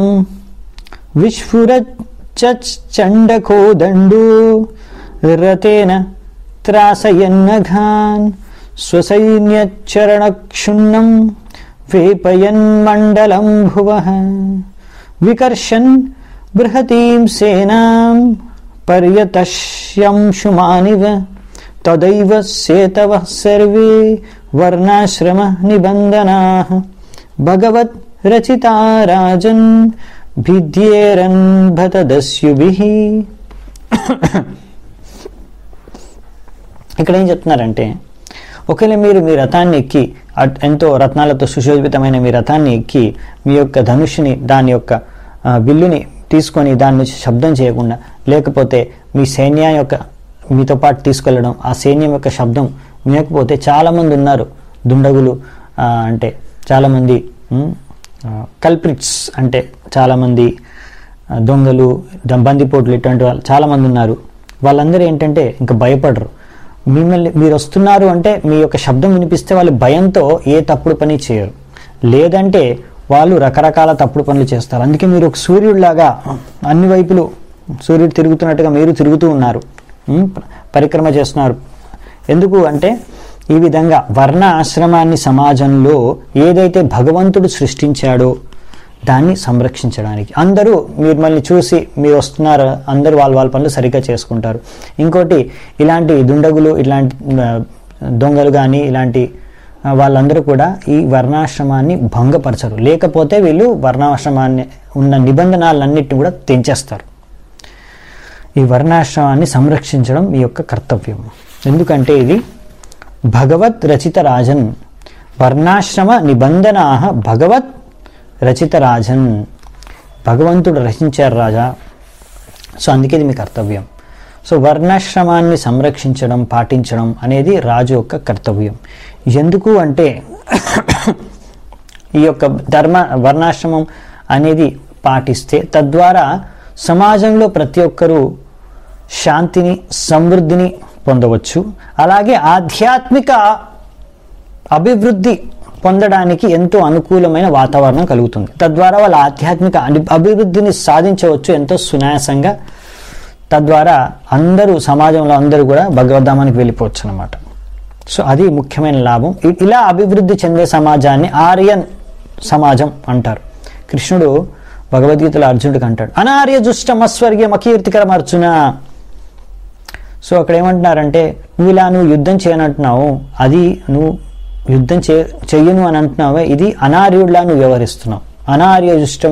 విస్ఫురచ్చండకోదండు రతేన త్రాసయన్నఘాన్ స్వసైన్యచరణక్షుణ్ణం వేపయన్మండలం భువ వికర్షన్ బృహతీం సేనాం పర్యతశ్యంశుమానివ తదైవ సేతవ సర్వే వర్ణాశ్రమ నిబంధనా భగవత్ రచితా రాజన్ భిద్యేరన్ భతదస్యుభి ఇక్కడ ఏం చెప్తున్నారంటే ఒకవేళ మీరు మీ రథాన్ని ఎక్కి అట్- ఎంతో రత్నాలతో సుశోభితమైన మీ రథాన్ని ఎక్కి మీ యొక్క ధనుష్ని దాని యొక్క ఆ, విల్లుని తీసుకొని దాని నుంచి శబ్దం చేయకుండా లేకపోతే మీ సైన్యం యొక్క మీతో పాటు తీసుకెళ్ళడం ఆ సైన్యం యొక్క శబ్దం వినకపోతే చాలామంది ఉన్నారు దుండగులు ఆ, అంటే చాలామంది కల్ప్రిట్స్ అంటే చాలామంది ఆ, దొంగలు ద- బందిపోట్లు ఇటువంటి వాళ్ళు చాలామంది ఉన్నారు వాళ్ళందరూ ఏంటంటే ఇంకా భయపడరు మిమ్మల్ని మీరు వస్తున్నారు అంటే మీ యొక్క శబ్దం వినిపిస్తే వాళ్ళు భయంతో ఏ తప్పుడు పని చేయరు లేదంటే వాళ్ళు రకరకాల తప్పుడు పనులు చేస్తారు అందుకే మీరు ఒక సూర్యుడిలాగా అన్ని వైపులు సూర్యుడు తిరుగుతున్నట్టుగా మీరు తిరుగుతూ ఉన్నారు ఉం? పరిక్రమ చేస్తున్నారు ఎందుకు అంటే ఈ విధంగా వర్ణ ఆశ్రమాన్ని సమాజంలో ఏదైతే భగవంతుడు సృష్టించాడో దాన్ని సంరక్షించడానికి అందరూ మిమ్మల్ని చూసి మీరు వస్తున్నారు అందరూ వాళ్ళ వాళ్ళ పనులు సరిగ్గా చేసుకుంటారు ఇంకోటి ఇలాంటి దుండగులు ఇలాంటి ఆ, దొంగలు కానీ ఇలాంటి ఆ, వాళ్ళందరూ కూడా ఈ వర్ణాశ్రమాన్ని భంగపరచరు లేకపోతే వీళ్ళు వర్ణాశ్రమాన్ని ఉన్న నిబంధనలన్నింటినీ కూడా తెంచేస్తారు ఈ వర్ణాశ్రమాన్ని సంరక్షించడం మీ యొక్క కర్తవ్యం ఎందుకంటే ఇది భగవత్ రచిత రాజన్ వర్ణాశ్రమ నిబంధనా భగవత్ రచిత రాజన్ భగవంతుడు రచించారు రాజా సో అందుకే ఇది మీ కర్తవ్యం సో వర్ణాశ్రమాన్ని సంరక్షించడం పాటించడం అనేది రాజు యొక్క కర్తవ్యం ఎందుకు అంటే ఈ యొక్క ధర్మ వర్ణాశ్రమం అనేది పాటిస్తే తద్వారా సమాజంలో ప్రతి ఒక్కరూ శాంతిని సమృద్ధిని పొందవచ్చు అలాగే ఆధ్యాత్మిక అభివృద్ధి పొందడానికి ఎంతో అనుకూలమైన వాతావరణం కలుగుతుంది తద్వారా వాళ్ళ ఆధ్యాత్మిక అని- అభివృద్ధిని సాధించవచ్చు ఎంతో సునాయాసంగా తద్వారా అందరూ సమాజంలో అందరూ కూడా భగవద్ధామానికి వెళ్ళిపోవచ్చు అనమాట సో అది ముఖ్యమైన లాభం ఇ- ఇలా అభివృద్ధి చెందే సమాజాన్ని ఆర్యన్ సమాజం అంటారు కృష్ణుడు భగవద్గీతలో అర్జునుడికి అంటాడు అనార్య దుష్టం అస్వర్గ్యం అకీర్తికరం అర్జున సో అక్కడ ఏమంటున్నారంటే నువ్వు ఇలా నువ్వు యుద్ధం చేయనంటున్నావు అది నువ్వు యుద్ధం చే చెయ్యను అని అంటున్నావే ఇది అనార్యుడిలా నువ్వు వ్యవహరిస్తున్నావు అనార్య దుష్టం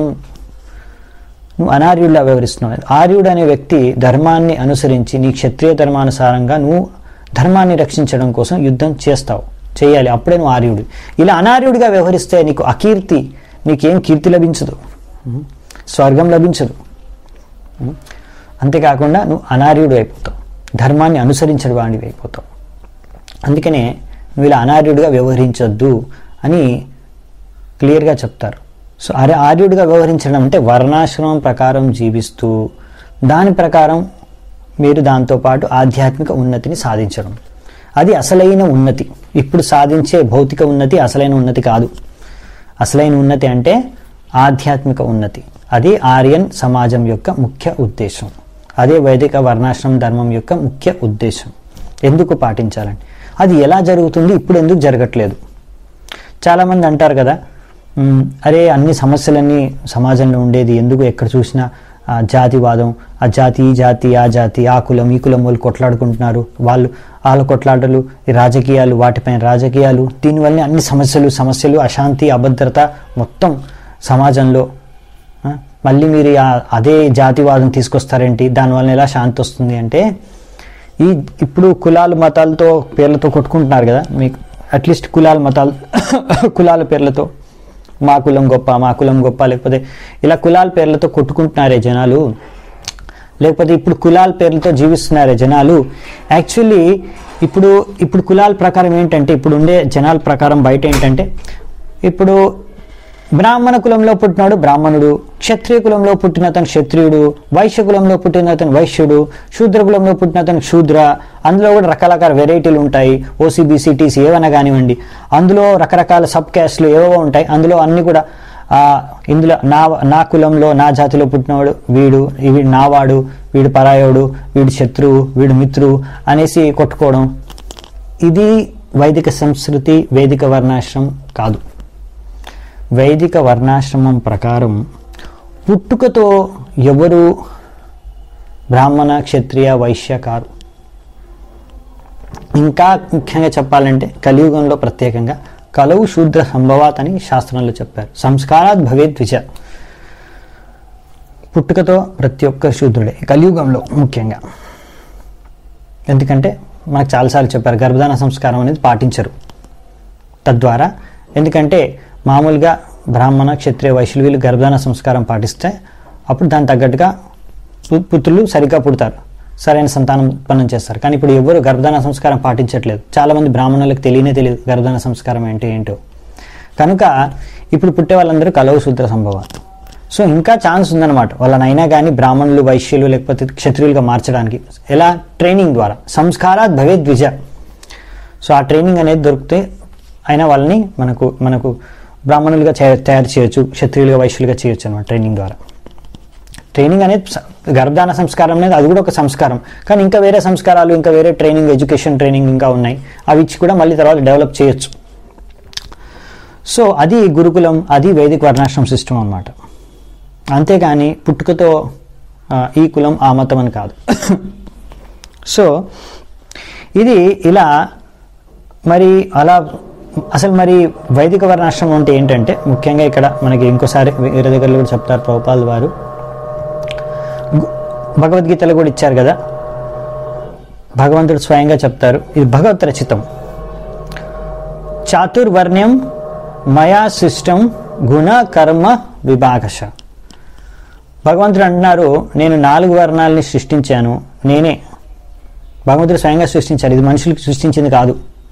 నువ్వు అనార్యుడిలా వ్యవహరిస్తున్నావు ఆర్యుడు అనే వ్యక్తి ధర్మాన్ని అనుసరించి నీ క్షత్రియ ధర్మానుసారంగా నువ్వు ధర్మాన్ని రక్షించడం కోసం యుద్ధం చేస్తావు చేయాలి అప్పుడే నువ్వు ఆర్యుడు ఇలా అనార్యుడిగా వ్యవహరిస్తే నీకు అకీర్తి నీకేం కీర్తి లభించదు ఉం? స్వర్గం లభించదు ఉం? అంతేకాకుండా నువ్వు అనార్యుడు అయిపోతావు ధర్మాన్ని అనుసరించడం వాడివి అయిపోతావు అందుకనే నువ్వు ఇలా అనార్యుడిగా వ్యవహరించొద్దు అని క్లియర్గా చెప్తారు సో అరే ఆర్యుడిగా వ్యవహరించడం అంటే వర్ణాశ్రమం ప్రకారం జీవిస్తూ దాని ప్రకారం మీరు దాంతోపాటు ఆధ్యాత్మిక ఉన్నతిని సాధించడం అది అసలైన ఉన్నతి ఇప్పుడు సాధించే భౌతిక ఉన్నతి అసలైన ఉన్నతి కాదు అసలైన ఉన్నతి అంటే ఆధ్యాత్మిక ఉన్నతి అది ఆర్యన్ సమాజం యొక్క ముఖ్య ఉద్దేశం అదే వైదిక వర్ణాశ్రమ ధర్మం యొక్క ముఖ్య ఉద్దేశం ఎందుకు పాటించాలండి అది ఎలా జరుగుతుంది ఇప్పుడు ఎందుకు జరగట్లేదు చాలామంది అంటారు కదా "మ్, అరే అన్ని సమస్యలన్నీ సమాజంలో ఉండేది ఎందుకు ఎక్కడ చూసినా ఆ జాతివాదం ఆ జాతి ఈ జాతి ఆ జాతి ఆ కులం ఈ కులం వాళ్ళు కొట్లాడుకుంటున్నారు వాళ్ళు వాళ్ళ కొట్లాటలు ఈ రాజకీయాలు వాటిపైన రాజకీయాలు దీనివల్ల అన్ని సమస్యలు సమస్యలు అశాంతి అభద్రత మొత్తం సమాజంలో ఆ, మళ్ళీ మీరు ఆ- అదే జాతివాదం తీసుకొస్తారేంటి దానివల్ల ఎలా శాంతి వస్తుంది అంటే ఈ ఇప్పుడు కులాలు మతాలతో పేర్లతో కొట్టుకుంటున్నారు కదా మీకు అట్లీస్ట్ కులాల మతాలు కులాల పేర్లతో మా కులం గొప్ప మా కులం గొప్ప లేకపోతే ఇలా కులాల పేర్లతో కొట్టుకుంటున్నారే జనాలు లేకపోతే ఇప్పుడు కులాల పేర్లతో జీవిస్తున్నారే జనాలు యాక్చువల్లీ ఇప్పుడు ఇప్పుడు కులాల ప్రకారం ఏంటంటే ఇప్పుడు ఉండే జనాల ప్రకారం బయట ఏంటంటే ఇప్పుడు బ్రాహ్మణ కులంలో పుట్టినాడు బ్రాహ్మణుడు క్షత్రియ కులంలో పుట్టిన అతను క్షత్రియుడు వైశ్య కులంలో పుట్టిన అతను వైశ్యుడు శూద్ర కులంలో పుట్టిన అతను శూద్ర అందులో కూడా రకరకాల వెరైటీలు ఉంటాయి ఓసీబీసీ టీసీ ఏవైనా కానివ్వండి అందులో రకరకాల సబ్ క్యాస్ట్లు ఏవో ఉంటాయి అందులో అన్ని కూడా ఆ, ఇందులో నా నా కులంలో నా జాతిలో పుట్టినవాడు వీడు వీడు నావాడు వీడు పరాయోడు వీడు శత్రువు వీడు మిత్రువు అనేసి కొట్టుకోవడం ఇది వైదిక సంస్కృతి వేదిక వర్ణాశ్రమం కాదు వైదిక వర్ణాశ్రమం ప్రకారం పుట్టుకతో ఎవరు బ్రాహ్మణ క్షత్రియ వైశ్య కారు ఇంకా ముఖ్యంగా చెప్పాలంటే కలియుగంలో ప్రత్యేకంగా కలవు శూద్ర సంభవాత్ అని శాస్త్రంలో చెప్పారు సంస్కారాత్ భవేద్ ద్విజ పుట్టుకతో ప్రతి ఒక్క శూద్రుడే కలియుగంలో ముఖ్యంగా ఎందుకంటే మనకు చాలాసార్లు చెప్పారు గర్భధాన సంస్కారం అనేది పాటించరు తద్వారా ఎందుకంటే మామూలుగా బ్రాహ్మణ క్షత్రియ వైశ్యులు వీళ్ళు గర్భధాన సంస్కారం పాటిస్తే అప్పుడు దానికి తగ్గట్టుగా పు- పుత్రులు సరిగ్గా పుడతారు సరైన సంతానం ఉత్పన్నం చేస్తారు కానీ ఇప్పుడు ఎవరు గర్భధాన సంస్కారం పాటించట్లేదు చాలామంది బ్రాహ్మణులకు తెలియనే తెలియదు గర్భధాన సంస్కారం ఏంటి ఏంటో కనుక ఇప్పుడు పుట్టే వాళ్ళందరూ కలవు సూత్ర సంభవం సో ఇంకా ఛాన్స్ ఉందన్నమాట వాళ్ళనైనా కానీ బ్రాహ్మణులు వైశ్యులు లేకపోతే క్షత్రియులుగా మార్చడానికి ఎలా ట్రైనింగ్ ద్వారా సంస్కారాత్ భవేద్ ద్విజ సో ఆ ట్రైనింగ్ అనేది దొరికితే అయినా వాళ్ళని మనకు మనకు బ్రాహ్మణులుగా చే- తయారు చేయొచ్చు క్షత్రియులుగా వైశ్యులుగా చేయొచ్చు అనమాట ట్రైనింగ్ ద్వారా ట్రైనింగ్ అనేది స- గర్భధాన సంస్కారం అనేది అది కూడా ఒక సంస్కారం కానీ ఇంకా వేరే సంస్కారాలు ఇంకా వేరే ట్రైనింగ్ ఎడ్యుకేషన్ ట్రైనింగ్ ఇంకా ఉన్నాయి అవి ఇచ్చి కూడా మళ్ళీ తర్వాత డెవలప్ చేయొచ్చు సో అది గురుకులం అది వైదిక వర్ణాశ్రమ సిస్టమ్ అన్నమాట అంతేగాని పుట్టుకతో ఆ, ఈ కులం ఆ మతం అని కాదు సో ఇది ఇలా మరి అలా అసలు మరి వైదిక వర్ణాశ్రమం అంటే ఏంటంటే ముఖ్యంగా ఇక్కడ మనకి ఇంకోసారి వేరే దగ్గరలో కూడా చెప్తారు ప్రభుపాల్ వారు గు- భగవద్గీతలో కూడా ఇచ్చారు కదా భగవంతుడు స్వయంగా చెప్తారు ఇది భగవత్ రచితం చాతుర్వర్ణ్యం మయా సిస్టం గుణ కర్మ విభాగశ భగవంతుడు అంటున్నారు నేను నాలుగు వర్ణాలని సృష్టించాను నేనే భగవంతుడు స్వయంగా సృష్టించారు ఇది మనుషులకు సృష్టించింది కాదు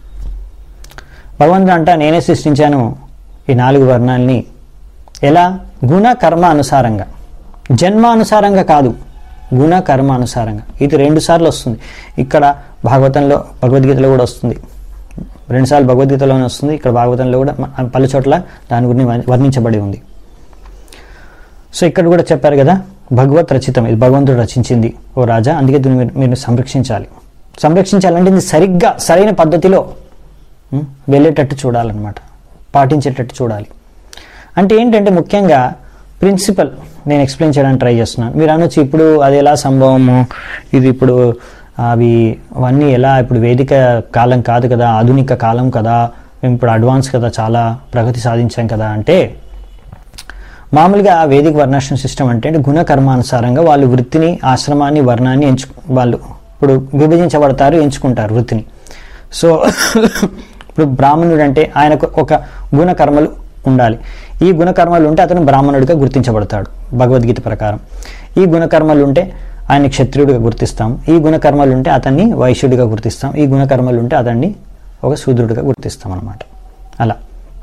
భగవంతుడు అంట నేనే సృష్టించాను ఈ నాలుగు వర్ణాలని ఎలా గుణ కర్మ అనుసారంగా జన్మ అనుసారంగా కాదు గుణ కర్మ అనుసారంగా ఇది రెండు సార్లు వస్తుంది ఇక్కడ భాగవతంలో భగవద్గీతలో కూడా వస్తుంది రెండుసార్లు భగవద్గీతలోనే వస్తుంది ఇక్కడ భాగవతంలో కూడా మ- పలు చోట్ల దాని గురించి వర్ణ- వర్ణించబడి ఉంది సో ఇక్కడ కూడా చెప్పారు కదా భగవత్ రచితం ఇది భగవంతుడు రచించింది ఓ రాజా అందుకే దీన్ని మీరు- మీరు సంరక్షించాలి సంరక్షించాలంటే ఇది సరిగ్గా సరైన పద్ధతిలో ఉం, వెళ్ళేటట్టు చూడాలన్నమాట పాటించేటట్టు చూడాలి అంటే ఏంటంటే ముఖ్యంగా ప్రిన్సిపల్ నేను ఎక్స్ప్లెయిన్ చేయడానికి ట్రై చేస్తున్నాను మీరు అనొచ్చు ఇప్పుడు అది ఎలా సంభవము ఇది ఇప్పుడు అవి అవన్నీ ఎలా ఇప్పుడు వేదిక కాలం కాదు కదా ఆధునిక కాలం కదా మేము ఇప్పుడు అడ్వాన్స్ కదా చాలా ప్రగతి సాధించాం కదా అంటే మామూలుగా వేదిక వర్ణాశ్రమ సిస్టమ్ అంటే గుణకర్మానుసారంగా వాళ్ళు వృత్తిని ఆశ్రమాన్ని వర్ణాన్ని ఎంచు వాళ్ళు ఇప్పుడు విభజించబడతారు ఎంచుకుంటారు వృత్తిని సో ఇప్పుడు బ్రాహ్మణుడు అంటే ఆయనకు ఒక గుణకర్మలు ఉండాలి ఈ గుణకర్మలు ఉంటే అతను బ్రాహ్మణుడిగా గుర్తించబడతాడు భగవద్గీత ప్రకారం ఈ గుణకర్మలు ఉంటే ఆయన క్షత్రియుడిగా గుర్తిస్తాం ఈ గుణకర్మలు ఉంటే అతన్ని వైశ్యుడిగా గుర్తిస్తాం ఈ గుణకర్మలు ఉంటే అతన్ని ఒక శూద్రుడిగా గుర్తిస్తాం అన్నమాట అలా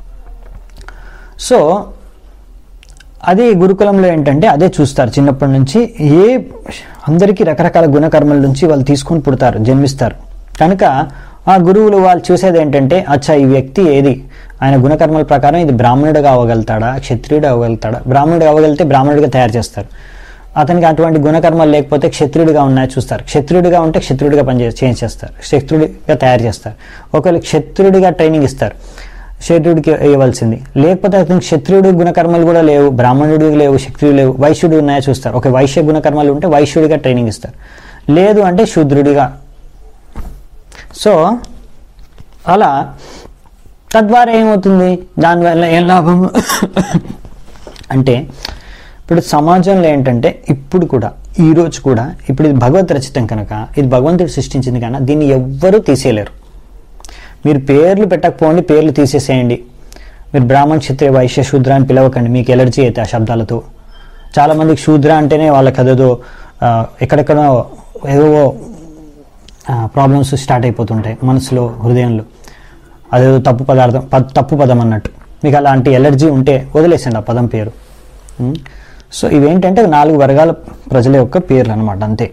సో అదే గురుకులంలో ఏంటంటే అదే చూస్తారు చిన్నప్పటి నుంచి ఏ అందరికీ రకరకాల గుణకర్మల నుంచి వాళ్ళు తీసుకొని పుడతారు జన్మిస్తారు కనుక ఆ గురువులు వాళ్ళు చూసేది ఏంటంటే అచ్చా ఈ వ్యక్తి ఏది ఆయన గుణకర్మల ప్రకారం ఇది బ్రాహ్మణుడిగా అవ్వగలుగుతాడా క్షత్రియుడు అవ్వగలుగుతాడా బ్రాహ్మణుడిగా అవ్వగలిగితే బ్రాహ్మణుడిగా తయారు చేస్తారు అతనికి అటువంటి గుణకర్మలు లేకపోతే క్షత్రియుడిగా ఉన్నాయో చూస్తారు క్షత్రియుడిగా ఉంటే క్షత్రియుడిగా పనిచే చేంజ్ చేస్తారు క్షత్రుడిగా తయారు చేస్తారు ఒకవేళ క్షత్రుడిగా ట్రైనింగ్ ఇస్తారు క్షత్రుడికి ఇవ్వాల్సింది లేకపోతే అతనికి క్షత్రియుడు గుణకర్మలు కూడా లేవు బ్రాహ్మణుడు లేవు క్షత్రియుడు లేవు వైశ్యుడు ఉన్నాయో చూస్తారు ఒక వైశ్య గుణకర్మలు ఉంటే వైశ్యుడిగా ట్రైనింగ్ ఇస్తారు లేదు అంటే శూద్రుడిగా సో అలా తద్వారా ఏమవుతుంది దానివల్ల ఏం లాభం అంటే ఇప్పుడు సమాజంలో ఏంటంటే ఇప్పుడు కూడా ఈ రోజు కూడా ఇప్పుడు ఇది భగవత్ రచితం కనుక ఇది భగవంతుడు సృష్టించింది కనుక దీన్ని ఎవ్వరూ తీసేయలేరు మీరు పేర్లు పెట్టకపోండి పేర్లు తీసేసేయండి మీరు బ్రాహ్మణ క్షత్రియ వైశ్య శూద్ర అని పిలవకండి మీకు ఎలర్జీ అయితే ఆ శబ్దాలతో చాలామందికి శూద్ర అంటేనే వాళ్ళకి అదేదో ఆ, ఎక్కడెక్కడో ఏదో ప్రాబ్లమ్స్ స్టార్ట్ అయిపోతుంటాయి మనసులో హృదయంలో అదేదో తప్పు పదార్థం ప- తప్పు పదం అన్నట్టు మీకు అలాంటి ఎలర్జీ ఉంటే వదిలేసండి ఆ పదం పేరు ఉం? సో ఇవేంటంటే నాలుగు వర్గాల ప్రజల యొక్క పేర్లు అనమాట అంతే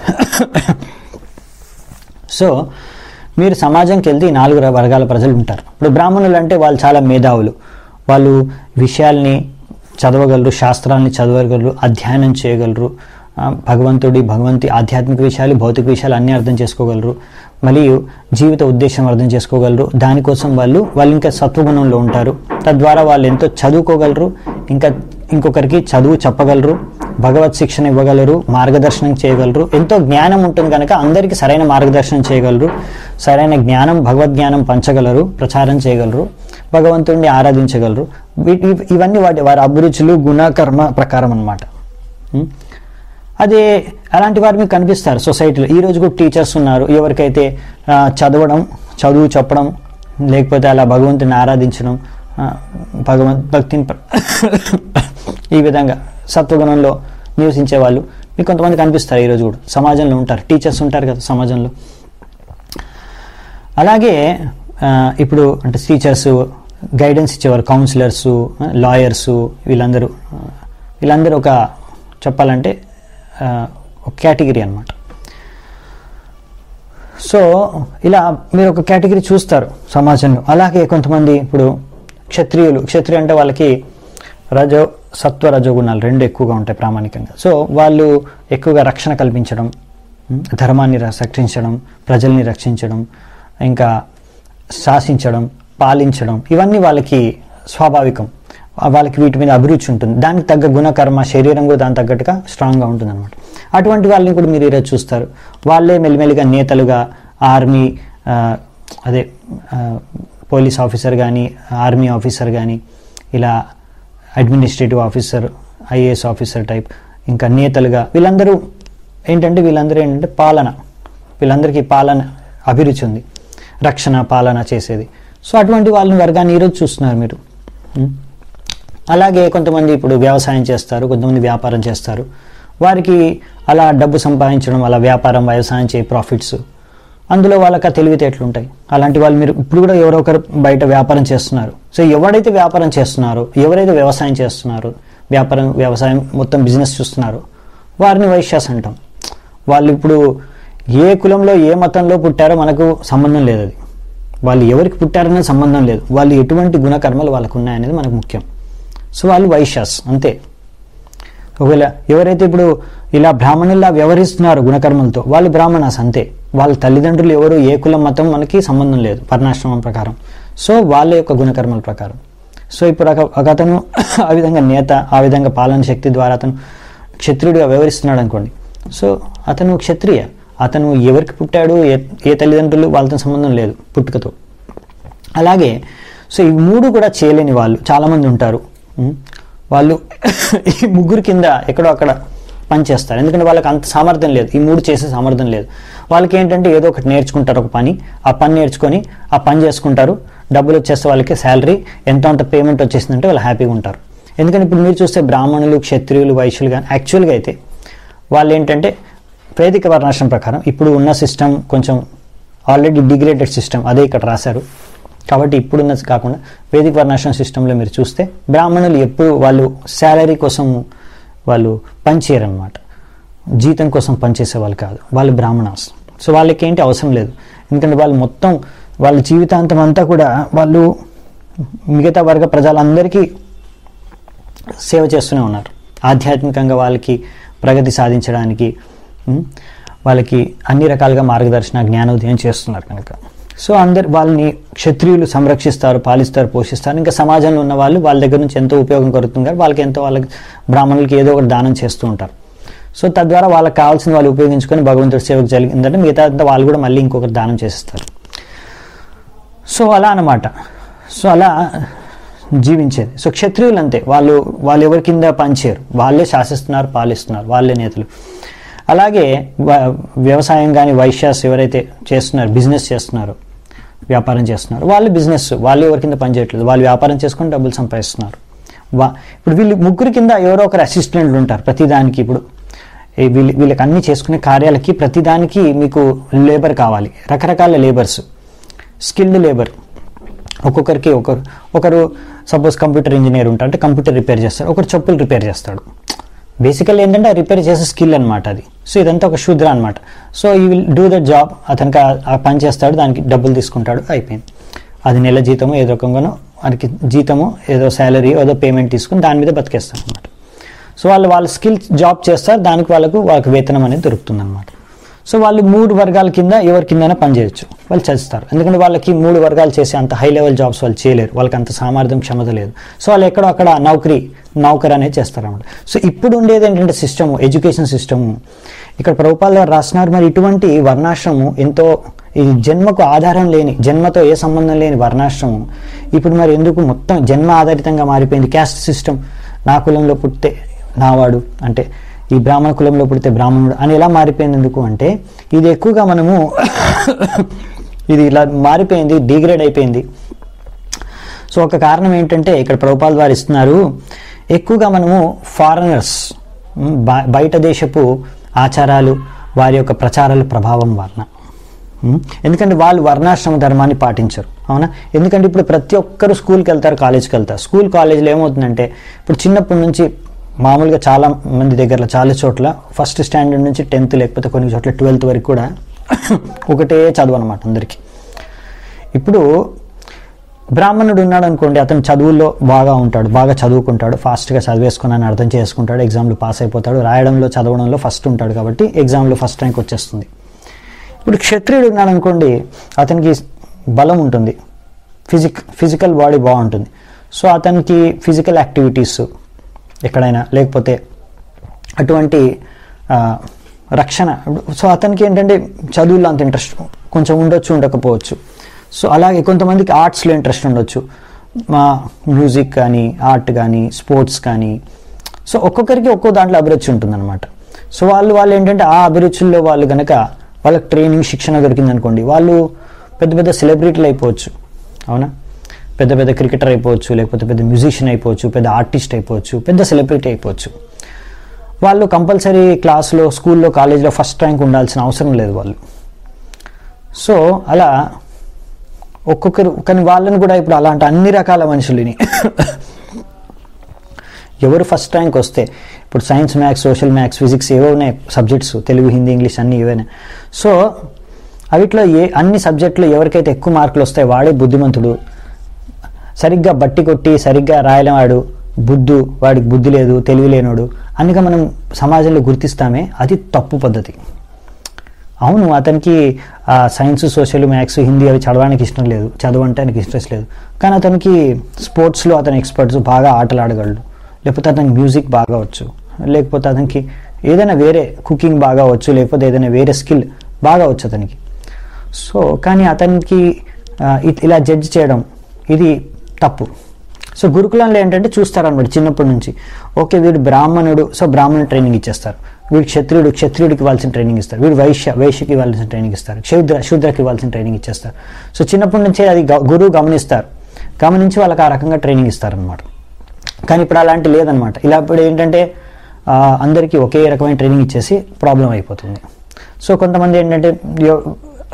సో మీరు సమాజంకి వెళ్తే ఈ నాలుగు వర్గాల ప్రజలు ఉంటారు ఇప్పుడు బ్రాహ్మణులు అంటే వాళ్ళు చాలా మేధావులు వాళ్ళు విషయాల్ని చదవగలరు శాస్త్రాల్ని చదవగలరు అధ్యయనం చేయగలరు ఆ, భగవంతుడి భగవంతి ఆధ్యాత్మిక విషయాలు భౌతిక విషయాలు అన్నీ అర్థం చేసుకోగలరు మరియు జీవిత ఉద్దేశం అర్థం చేసుకోగలరు దానికోసం వాళ్ళు వాళ్ళు ఇంకా సత్వగుణంలో ఉంటారు తద్వారా వాళ్ళు ఎంతో చదువుకోగలరు ఇంకా ఇంకొకరికి చదువు చెప్పగలరు భగవత్ శిక్షణ ఇవ్వగలరు మార్గదర్శనం చేయగలరు ఎంతో జ్ఞానం ఉంటుంది కనుక అందరికీ సరైన మార్గదర్శనం చేయగలరు సరైన జ్ఞానం భగవద్ జ్ఞానం పంచగలరు ప్రచారం చేయగలరు భగవంతుడిని ఆరాధించగలరు వీ- ఇవ్- ఇవన్నీ వాటి వారి అభిరుచులు గుణ కర్మ ప్రకారం అన్నమాట ఉం? అదే అలాంటి వారు మీకు కనిపిస్తారు సొసైటీలో ఈ రోజు కూడా టీచర్స్ ఉన్నారు ఎవరికైతే ఆ, చదవడం చదువు చెప్పడం లేకపోతే అలా భగవంతుని ఆరాధించడం ఆ, భగవంత్ భక్తిని ప్ర- ఈ విధంగా సత్వగుణంలో నివసించే వాళ్ళు మీకు కొంతమంది కనిపిస్తారు ఈరోజు కూడా సమాజంలో ఉంటారు టీచర్స్ ఉంటారు కదా సమాజంలో అలాగే ఆ, ఇప్పుడు అంటే టీచర్స్ గైడెన్స్ ఇచ్చేవారు కౌన్సిలర్స్ లాయర్స్ వీళ్ళందరూ ఆ, వీళ్ళందరూ ఒక చెప్పాలంటే ఆ, ఒక కేటగిరీ అన్నమాట సో ఇలా మీరు ఒక కేటగిరీ చూస్తారు సమాజంలో అలాగే కొంతమంది ఇప్పుడు క్షత్రియులు క్షత్రియ అంటే వాళ్ళకి రజో సత్వ రజోగుణాలు రెండు ఎక్కువగా ఉంటాయి ప్రామాణికంగా సో వాళ్ళు ఎక్కువగా రక్షణ కల్పించడం ఉం, ధర్మాన్ని రక్షించడం ప్రజల్ని రక్షించడం ఇంకా శాసించడం పాలించడం ఇవన్నీ వాళ్ళకి స్వాభావికం వాళ్ళకి వీటి మీద అభిరుచి ఉంటుంది దానికి తగ్గ గుణకర్మ శరీరం కూడా దానికి తగ్గట్టుగా స్ట్రాంగ్గా ఉంటుంది అనమాట అటువంటి వాళ్ళని కూడా మీరు ఈరోజు చూస్తారు వాళ్ళే మెల్లిమెల్లిగా నేతలుగా ఆర్మీ ఆ, అదే ఆ, పోలీస్ ఆఫీసర్ కానీ ఆర్మీ ఆఫీసర్ కానీ ఇలా administrative officer IAS officer type ఇంకా నేతలుగా వీళ్ళందరూ ఏంటంటే వీళ్ళందరూ ఏంటంటే పాలన వీళ్ళందరికీ పాలన అభిరుచి ఉంది రక్షణ పాలన చేసేది సో అటువంటి వాళ్ళని వర్గాన్ని ఈరోజు చూస్తున్నారు మీరు ఉం? అలాగే కొంతమంది ఇప్పుడు వ్యవసాయం చేస్తారు కొంతమంది వ్యాపారం చేస్తారు వారికి అలా డబ్బు సంపాదించడం అలా వ్యాపారం వ్యవసాయం చేయ ప్రాఫిట్స్ అందులో వాళ్ళకి ఆ తెలివితేటలు ఉంటాయి అలాంటి వాళ్ళు మీరు ఇప్పుడు కూడా ఎవరో ఒకరు బయట వ్యాపారం చేస్తున్నారు సో ఎవరైతే వ్యాపారం చేస్తున్నారో ఎవరైతే వ్యవసాయం చేస్తున్నారో వ్యాపారం వ్యవసాయం మొత్తం బిజినెస్ చూస్తున్నారో వారిని వైశ్యాస్ అంటాం వాళ్ళు ఇప్పుడు ఏ కులంలో ఏ మతంలో పుట్టారో మనకు సంబంధం లేదు అది వాళ్ళు ఎవరికి పుట్టారనే సంబంధం లేదు వాళ్ళు ఎటువంటి గుణకర్మలు వాళ్ళకు ఉన్నాయనేది మనకు ముఖ్యం సో వాళ్ళు వైశ్యాస్ అంతే ఒకవేళ ఎవరైతే ఇప్పుడు ఇలా బ్రాహ్మణుల్లా వ్యవహరిస్తున్నారు గుణకర్మలతో వాళ్ళు బ్రాహ్మణాస్ అంతే వాళ్ళ తల్లిదండ్రులు ఎవరు ఏ కులం మతం మనకి సంబంధం లేదు వర్ణాశ్రమం ప్రకారం సో వాళ్ళ యొక్క గుణకర్మల ప్రకారం సో ఇప్పుడు ఒక ఒక అతను ఆ విధంగా నేత ఆ విధంగా పాలన శక్తి ద్వారా అతను క్షత్రియుడిగా వ్యవహరిస్తున్నాడు అనుకోండి సో అతను క్షత్రియ అతను ఎవరికి పుట్టాడు ఏ ఏ తల్లిదండ్రులు వాళ్ళతో సంబంధం లేదు పుట్టుకతో అలాగే సో ఈ మూడు కూడా చేయలేని వాళ్ళు చాలామంది ఉంటారు ఉం? వాళ్ళు ఈ ముగ్గురు కింద ఎక్కడో అక్కడ పని చేస్తారు ఎందుకంటే వాళ్ళకి అంత సామర్థ్యం లేదు ఈ మూడు చేసే సామర్థ్యం లేదు వాళ్ళకి ఏంటంటే ఏదో ఒకటి నేర్చుకుంటారు ఒక పని ఆ పని నేర్చుకొని ఆ పని చేసుకుంటారు డబ్బులు వచ్చేస్తే వాళ్ళకి శాలరీ ఎంత అంత పేమెంట్ వచ్చేసిందంటే వాళ్ళు హ్యాపీగా ఉంటారు ఎందుకంటే ఇప్పుడు మీరు చూస్తే బ్రాహ్మణులు క్షత్రియులు వైశ్యులు కానీ యాక్చువల్గా అయితే వాళ్ళు ఏంటంటే వేదిక వర్ణాశ్రమం ప్రకారం ఇప్పుడు ఉన్న సిస్టమ్ కొంచెం ఆల్రెడీ డిగ్రేడెడ్ సిస్టమ్ అదే ఇక్కడ రాశారు కాబట్టి ఇప్పుడున్నది కాకుండా వేదిక వర్ణాశ్రమం సిస్టంలో మీరు చూస్తే బ్రాహ్మణులు ఎప్పుడు వాళ్ళు శాలరీ కోసం వాళ్ళు పనిచేయరనమాట జీతం కోసం పనిచేసే వాళ్ళు కాదు వాళ్ళు బ్రాహ్మణాస్ సో వాళ్ళకి ఏంటి అవసరం లేదు ఎందుకంటే వాళ్ళు మొత్తం వాళ్ళ జీవితాంతం అంతా కూడా వాళ్ళు మిగతా వర్గ ప్రజలందరికీ సేవ చేస్తూనే ఉన్నారు ఆధ్యాత్మికంగా వాళ్ళకి ప్రగతి సాధించడానికి ఉం, వాళ్ళకి అన్ని రకాలుగా మార్గదర్శన జ్ఞానోదయం చేస్తున్నారు కనుక సో అందరు వాళ్ళని క్షత్రియులు సంరక్షిస్తారు పాలిస్తారు పోషిస్తారు ఇంకా సమాజంలో ఉన్న వాళ్ళు వాళ్ళ దగ్గర నుంచి ఎంతో ఉపయోగం కలుగుతున్నారు వాళ్ళకి ఎంతో వాళ్ళకి బ్రాహ్మణులకి ఏదో ఒకటి దానం చేస్తూ ఉంటారు సో తద్వారా వాళ్ళకి కావాల్సిన వాళ్ళు ఉపయోగించుకొని భగవంతుడి సేవకు జరిగిందంటే మిగతా అంతా వాళ్ళు కూడా మళ్ళీ ఇంకొకరు దానం చేస్తారు సో అలా అన్నమాట సో అలా జీవించేది సో క్షత్రియులు అంతే వాళ్ళు వాళ్ళు ఎవరి కింద పనిచేయరు వాళ్ళే శాసిస్తున్నారు పాలిస్తున్నారు వాళ్ళే నేతలు అలాగే వ- వ్యవసాయం కానీ వైశ్యాస్ ఎవరైతే చేస్తున్నారు బిజినెస్ చేస్తున్నారు వ్యాపారం చేస్తున్నారు వాళ్ళు బిజినెస్ వాళ్ళు ఎవరి కింద పనిచేయట్లేదు వాళ్ళు వ్యాపారం చేసుకొని డబ్బులు సంపాదిస్తున్నారు వా ఇప్పుడు వీళ్ళు ముగ్గురు కింద ఎవరో ఒకరు అసిస్టెంట్లు ఉంటారు ప్రతిదానికి ఇప్పుడు ఈ వీళ్ళు వీళ్ళకి అన్ని చేసుకునే కార్యాలకి ప్రతిదానికి మీకు లేబర్ కావాలి రకరకాల లేబర్స్ స్కిల్డ్ లేబర్ ఒక్కొక్కరికి ఒకరు ఒకరు సపోజ్ కంప్యూటర్ ఇంజనీర్ ఉంటారు అంటే కంప్యూటర్ రిపేర్ చేస్తాడు ఒకరు చెప్పులు రిపేర్ చేస్తాడు బేసికల్ ఏంటంటే ఆ రిపేర్ చేసే స్కిల్ అనమాట అది సో ఇదంతా ఒక శూద్ర అనమాట సో ఈ విల్ డూ ద జాబ్ అతనికి ఆ- ఆ పని చేస్తాడు దానికి డబ్బులు తీసుకుంటాడు అయిపోయింది అది నెల జీతము ఏదో రకంగానో వారికి జీతము ఏదో శాలరీ ఏదో పేమెంట్ తీసుకుని దాని మీద బతికేస్తారు అనమాట సో వాళ్ళు వాళ్ళ స్కిల్ జాబ్ చేస్తారు దానికి వాళ్ళకు వాళ్ళకి వేతనం అనేది దొరుకుతుంది అనమాట సో వాళ్ళు మూడు వర్గాల కింద ఎవరి కిందైనా పనిచేయచ్చు వాళ్ళు చేస్తారు ఎందుకంటే వాళ్ళకి మూడు వర్గాలు చేసే అంత హై లెవెల్ జాబ్స్ వాళ్ళు చేయలేరు వాళ్ళకి అంత సామర్థ్యం క్షమత లేదు సో వాళ్ళు ఎక్కడో అక్కడ నౌకరీ నౌకర్ అనేది చేస్తారన్నమాట సో ఇప్పుడు ఉండేది ఏంటంటే సిస్టమ్ ఎడ్యుకేషన్ సిస్టమ్ ఇక్కడ ప్రభుపాల్ గారు రాస్తున్నారు మరి ఇటువంటి వర్ణాశ్రమం ఎంతో ఈ జన్మకు ఆధారం లేని జన్మతో ఏ సంబంధం లేని వర్ణాశ్రమం ఇప్పుడు మరి ఎందుకు మొత్తం జన్మ ఆధారితంగా మారిపోయింది క్యాస్ట్ సిస్టమ్ నా కులంలో పుట్టితే నావాడు అంటే ఈ బ్రాహ్మణ కులంలో పుడితే బ్రాహ్మణుడు అని ఎలా మారిపోయింది ఎందుకు అంటే ఇది ఎక్కువగా మనము ఇది ఇలా మారిపోయింది డిగ్రేడ్ అయిపోయింది సో ఒక కారణం ఏంటంటే ఇక్కడ ప్రభుపాల్ వారు ఇస్తున్నారు ఎక్కువగా మనము ఫారినర్స్ బయట దేశపు ఆచారాలు వారి యొక్క ప్రచారాల ప్రభావం వలన ఉమ్, ఎందుకంటే వాళ్ళు వర్ణాశ్రమ ధర్మాన్ని పాటించరు అవునా ఎందుకంటే ఇప్పుడు ప్రతి ఒక్కరు స్కూల్కి వెళ్తారు కాలేజ్కి వెళ్తారు స్కూల్ కాలేజీలో ఏమవుతుందంటే ఇప్పుడు చిన్నప్పటి నుంచి మామూలుగా చాలా మంది దగ్గర చాలా చోట్ల ఫస్ట్ స్టాండర్డ్ నుంచి టెన్త్ లేకపోతే కొన్ని చోట్ల ట్వెల్త్ వరకు కూడా ఒకటే చదువు అనమాట అందరికీ ఇప్పుడు బ్రాహ్మణుడు ఉన్నాడు అనుకోండి అతను చదువుల్లో బాగా ఉంటాడు బాగా చదువుకుంటాడు ఫాస్ట్గా చదివేసుకున్నాను అర్థం చేసుకుంటాడు ఎగ్జామ్లో పాస్ అయిపోతాడు రాయడంలో చదవడంలో ఫస్ట్ ఉంటాడు కాబట్టి ఎగ్జామ్లో ఫస్ట్ ర్యాంక్ వచ్చేస్తుంది ఇప్పుడు క్షత్రియుడు ఉన్నాడు అనుకోండి అతనికి బలం ఉంటుంది ఫిజిక్ ఫిజికల్ బాడీ బాగుంటుంది సో అతనికి ఫిజికల్ యాక్టివిటీస్ ఎక్కడైనా లేకపోతే అటువంటి ఆ, రక్షణ సో అతనికి ఏంటంటే చదువుల్లో అంత ఇంట్రెస్ట్ కొంచెం ఉండొచ్చు ఉండకపోవచ్చు సో అలాగే కొంతమందికి ఆర్ట్స్లో ఇంట్రెస్ట్ ఉండొచ్చు మా మ్యూజిక్ కానీ ఆర్ట్ కానీ స్పోర్ట్స్ కానీ సో ఒక్కొక్కరికి ఒక్కో దాంట్లో అభిరుచి ఉంటుందన్నమాట సో వాళ్ళు వాళ్ళు ఏంటంటే ఆ అభిరుచుల్లో వాళ్ళు కనుక వాళ్ళకి ట్రైనింగ్ శిక్షణ దొరికింది అనుకోండి వాళ్ళు పెద్ద పెద్ద సెలబ్రిటీలు అయిపోవచ్చు అవునా పెద్ద పెద్ద క్రికెటర్ అయిపోవచ్చు లేకపోతే పెద్ద మ్యూజిషియన్ అయిపోవచ్చు పెద్ద ఆర్టిస్ట్ అయిపోవచ్చు పెద్ద సెలబ్రిటీ అయిపోవచ్చు వాళ్ళు కంపల్సరీ క్లాస్లో స్కూల్లో కాలేజీలో ఫస్ట్ ర్యాంక్ ఉండాల్సిన అవసరం లేదు వాళ్ళు సో అలా ఒక్కొక్కరు కానీ వాళ్ళని కూడా ఇప్పుడు అలాంటి అన్ని రకాల మనుషులని ఎవరు ఫస్ట్ ర్యాంక్ వస్తే ఇప్పుడు science maths social maths physics ఏవో ఉన్నాయి సబ్జెక్ట్స్ తెలుగు హిందీ ఇంగ్లీష్ అన్నీ ఏవైనా సో అవిట్లో ఏ అన్ని సబ్జెక్టులు ఎవరికైతే ఎక్కువ మార్కులు వస్తాయి వాడే బుద్ధిమంతుడు సరిగ్గా బట్టి కొట్టి సరిగ్గా రాయలేవాడు బుద్ధు వాడికి బుద్ధి లేదు తెలివి లేనోడు అందుకే మనం సమాజంలో గుర్తిస్తామే అది తప్పు పద్ధతి అవును అతనికి ఆ సైన్స్ సోషల్ మ్యాథ్స్ హిందీ అవి చదవడానికి ఇష్టం లేదు చదవంటే ఆయనకి ఇంట్రెస్ట్ లేదు కానీ అతనికి స్పోర్ట్స్లో అతని ఎక్స్పర్ట్స్ బాగా ఆటలు ఆడగలడు లేకపోతే అతనికి మ్యూజిక్ బాగా వచ్చు లేకపోతే అతనికి ఏదైనా వేరే కుకింగ్ బాగా వచ్చు లేకపోతే ఏదైనా వేరే స్కిల్ బాగా వచ్చు అతనికి సో కానీ అతనికి ఆ, ఇ- ఇలా జడ్జ్ చేయడం ఇది తప్పు సో గురుకులంలో ఏంటంటే చూస్తారన్నమాట చిన్నప్పటి నుంచి ఓకే వీడు బ్రాహ్మణుడు సో బ్రాహ్మణ ట్రైనింగ్ ఇచ్చేస్తారు వీడు క్షత్రియుడు క్షత్రియుడికి ఇవ్వాల్సిన ట్రైనింగ్ ఇస్తారు వీడు వైశ్య వైశ్యకి ఇవ్వాల్సిన ట్రైనింగ్ ఇస్తారు శూద్ర శూద్రకి ఇవ్వాల్సిన ట్రైనింగ్ ఇచ్చేస్తారు సో చిన్నప్పటి నుంచే అది గ- గురువు గమనిస్తారు గమనించి వాళ్ళకి ఆ రకంగా ట్రైనింగ్ ఇస్తారనమాట కానీ ఇప్పుడు అలాంటి లేదనమాట ఇలా ఇప్పుడు ఏంటంటే ఆ, అందరికీ ఒకే రకమైన ట్రైనింగ్ ఇచ్చేసి ప్రాబ్లం అయిపోతుంది సో కొంతమంది ఏంటంటే ఎవ-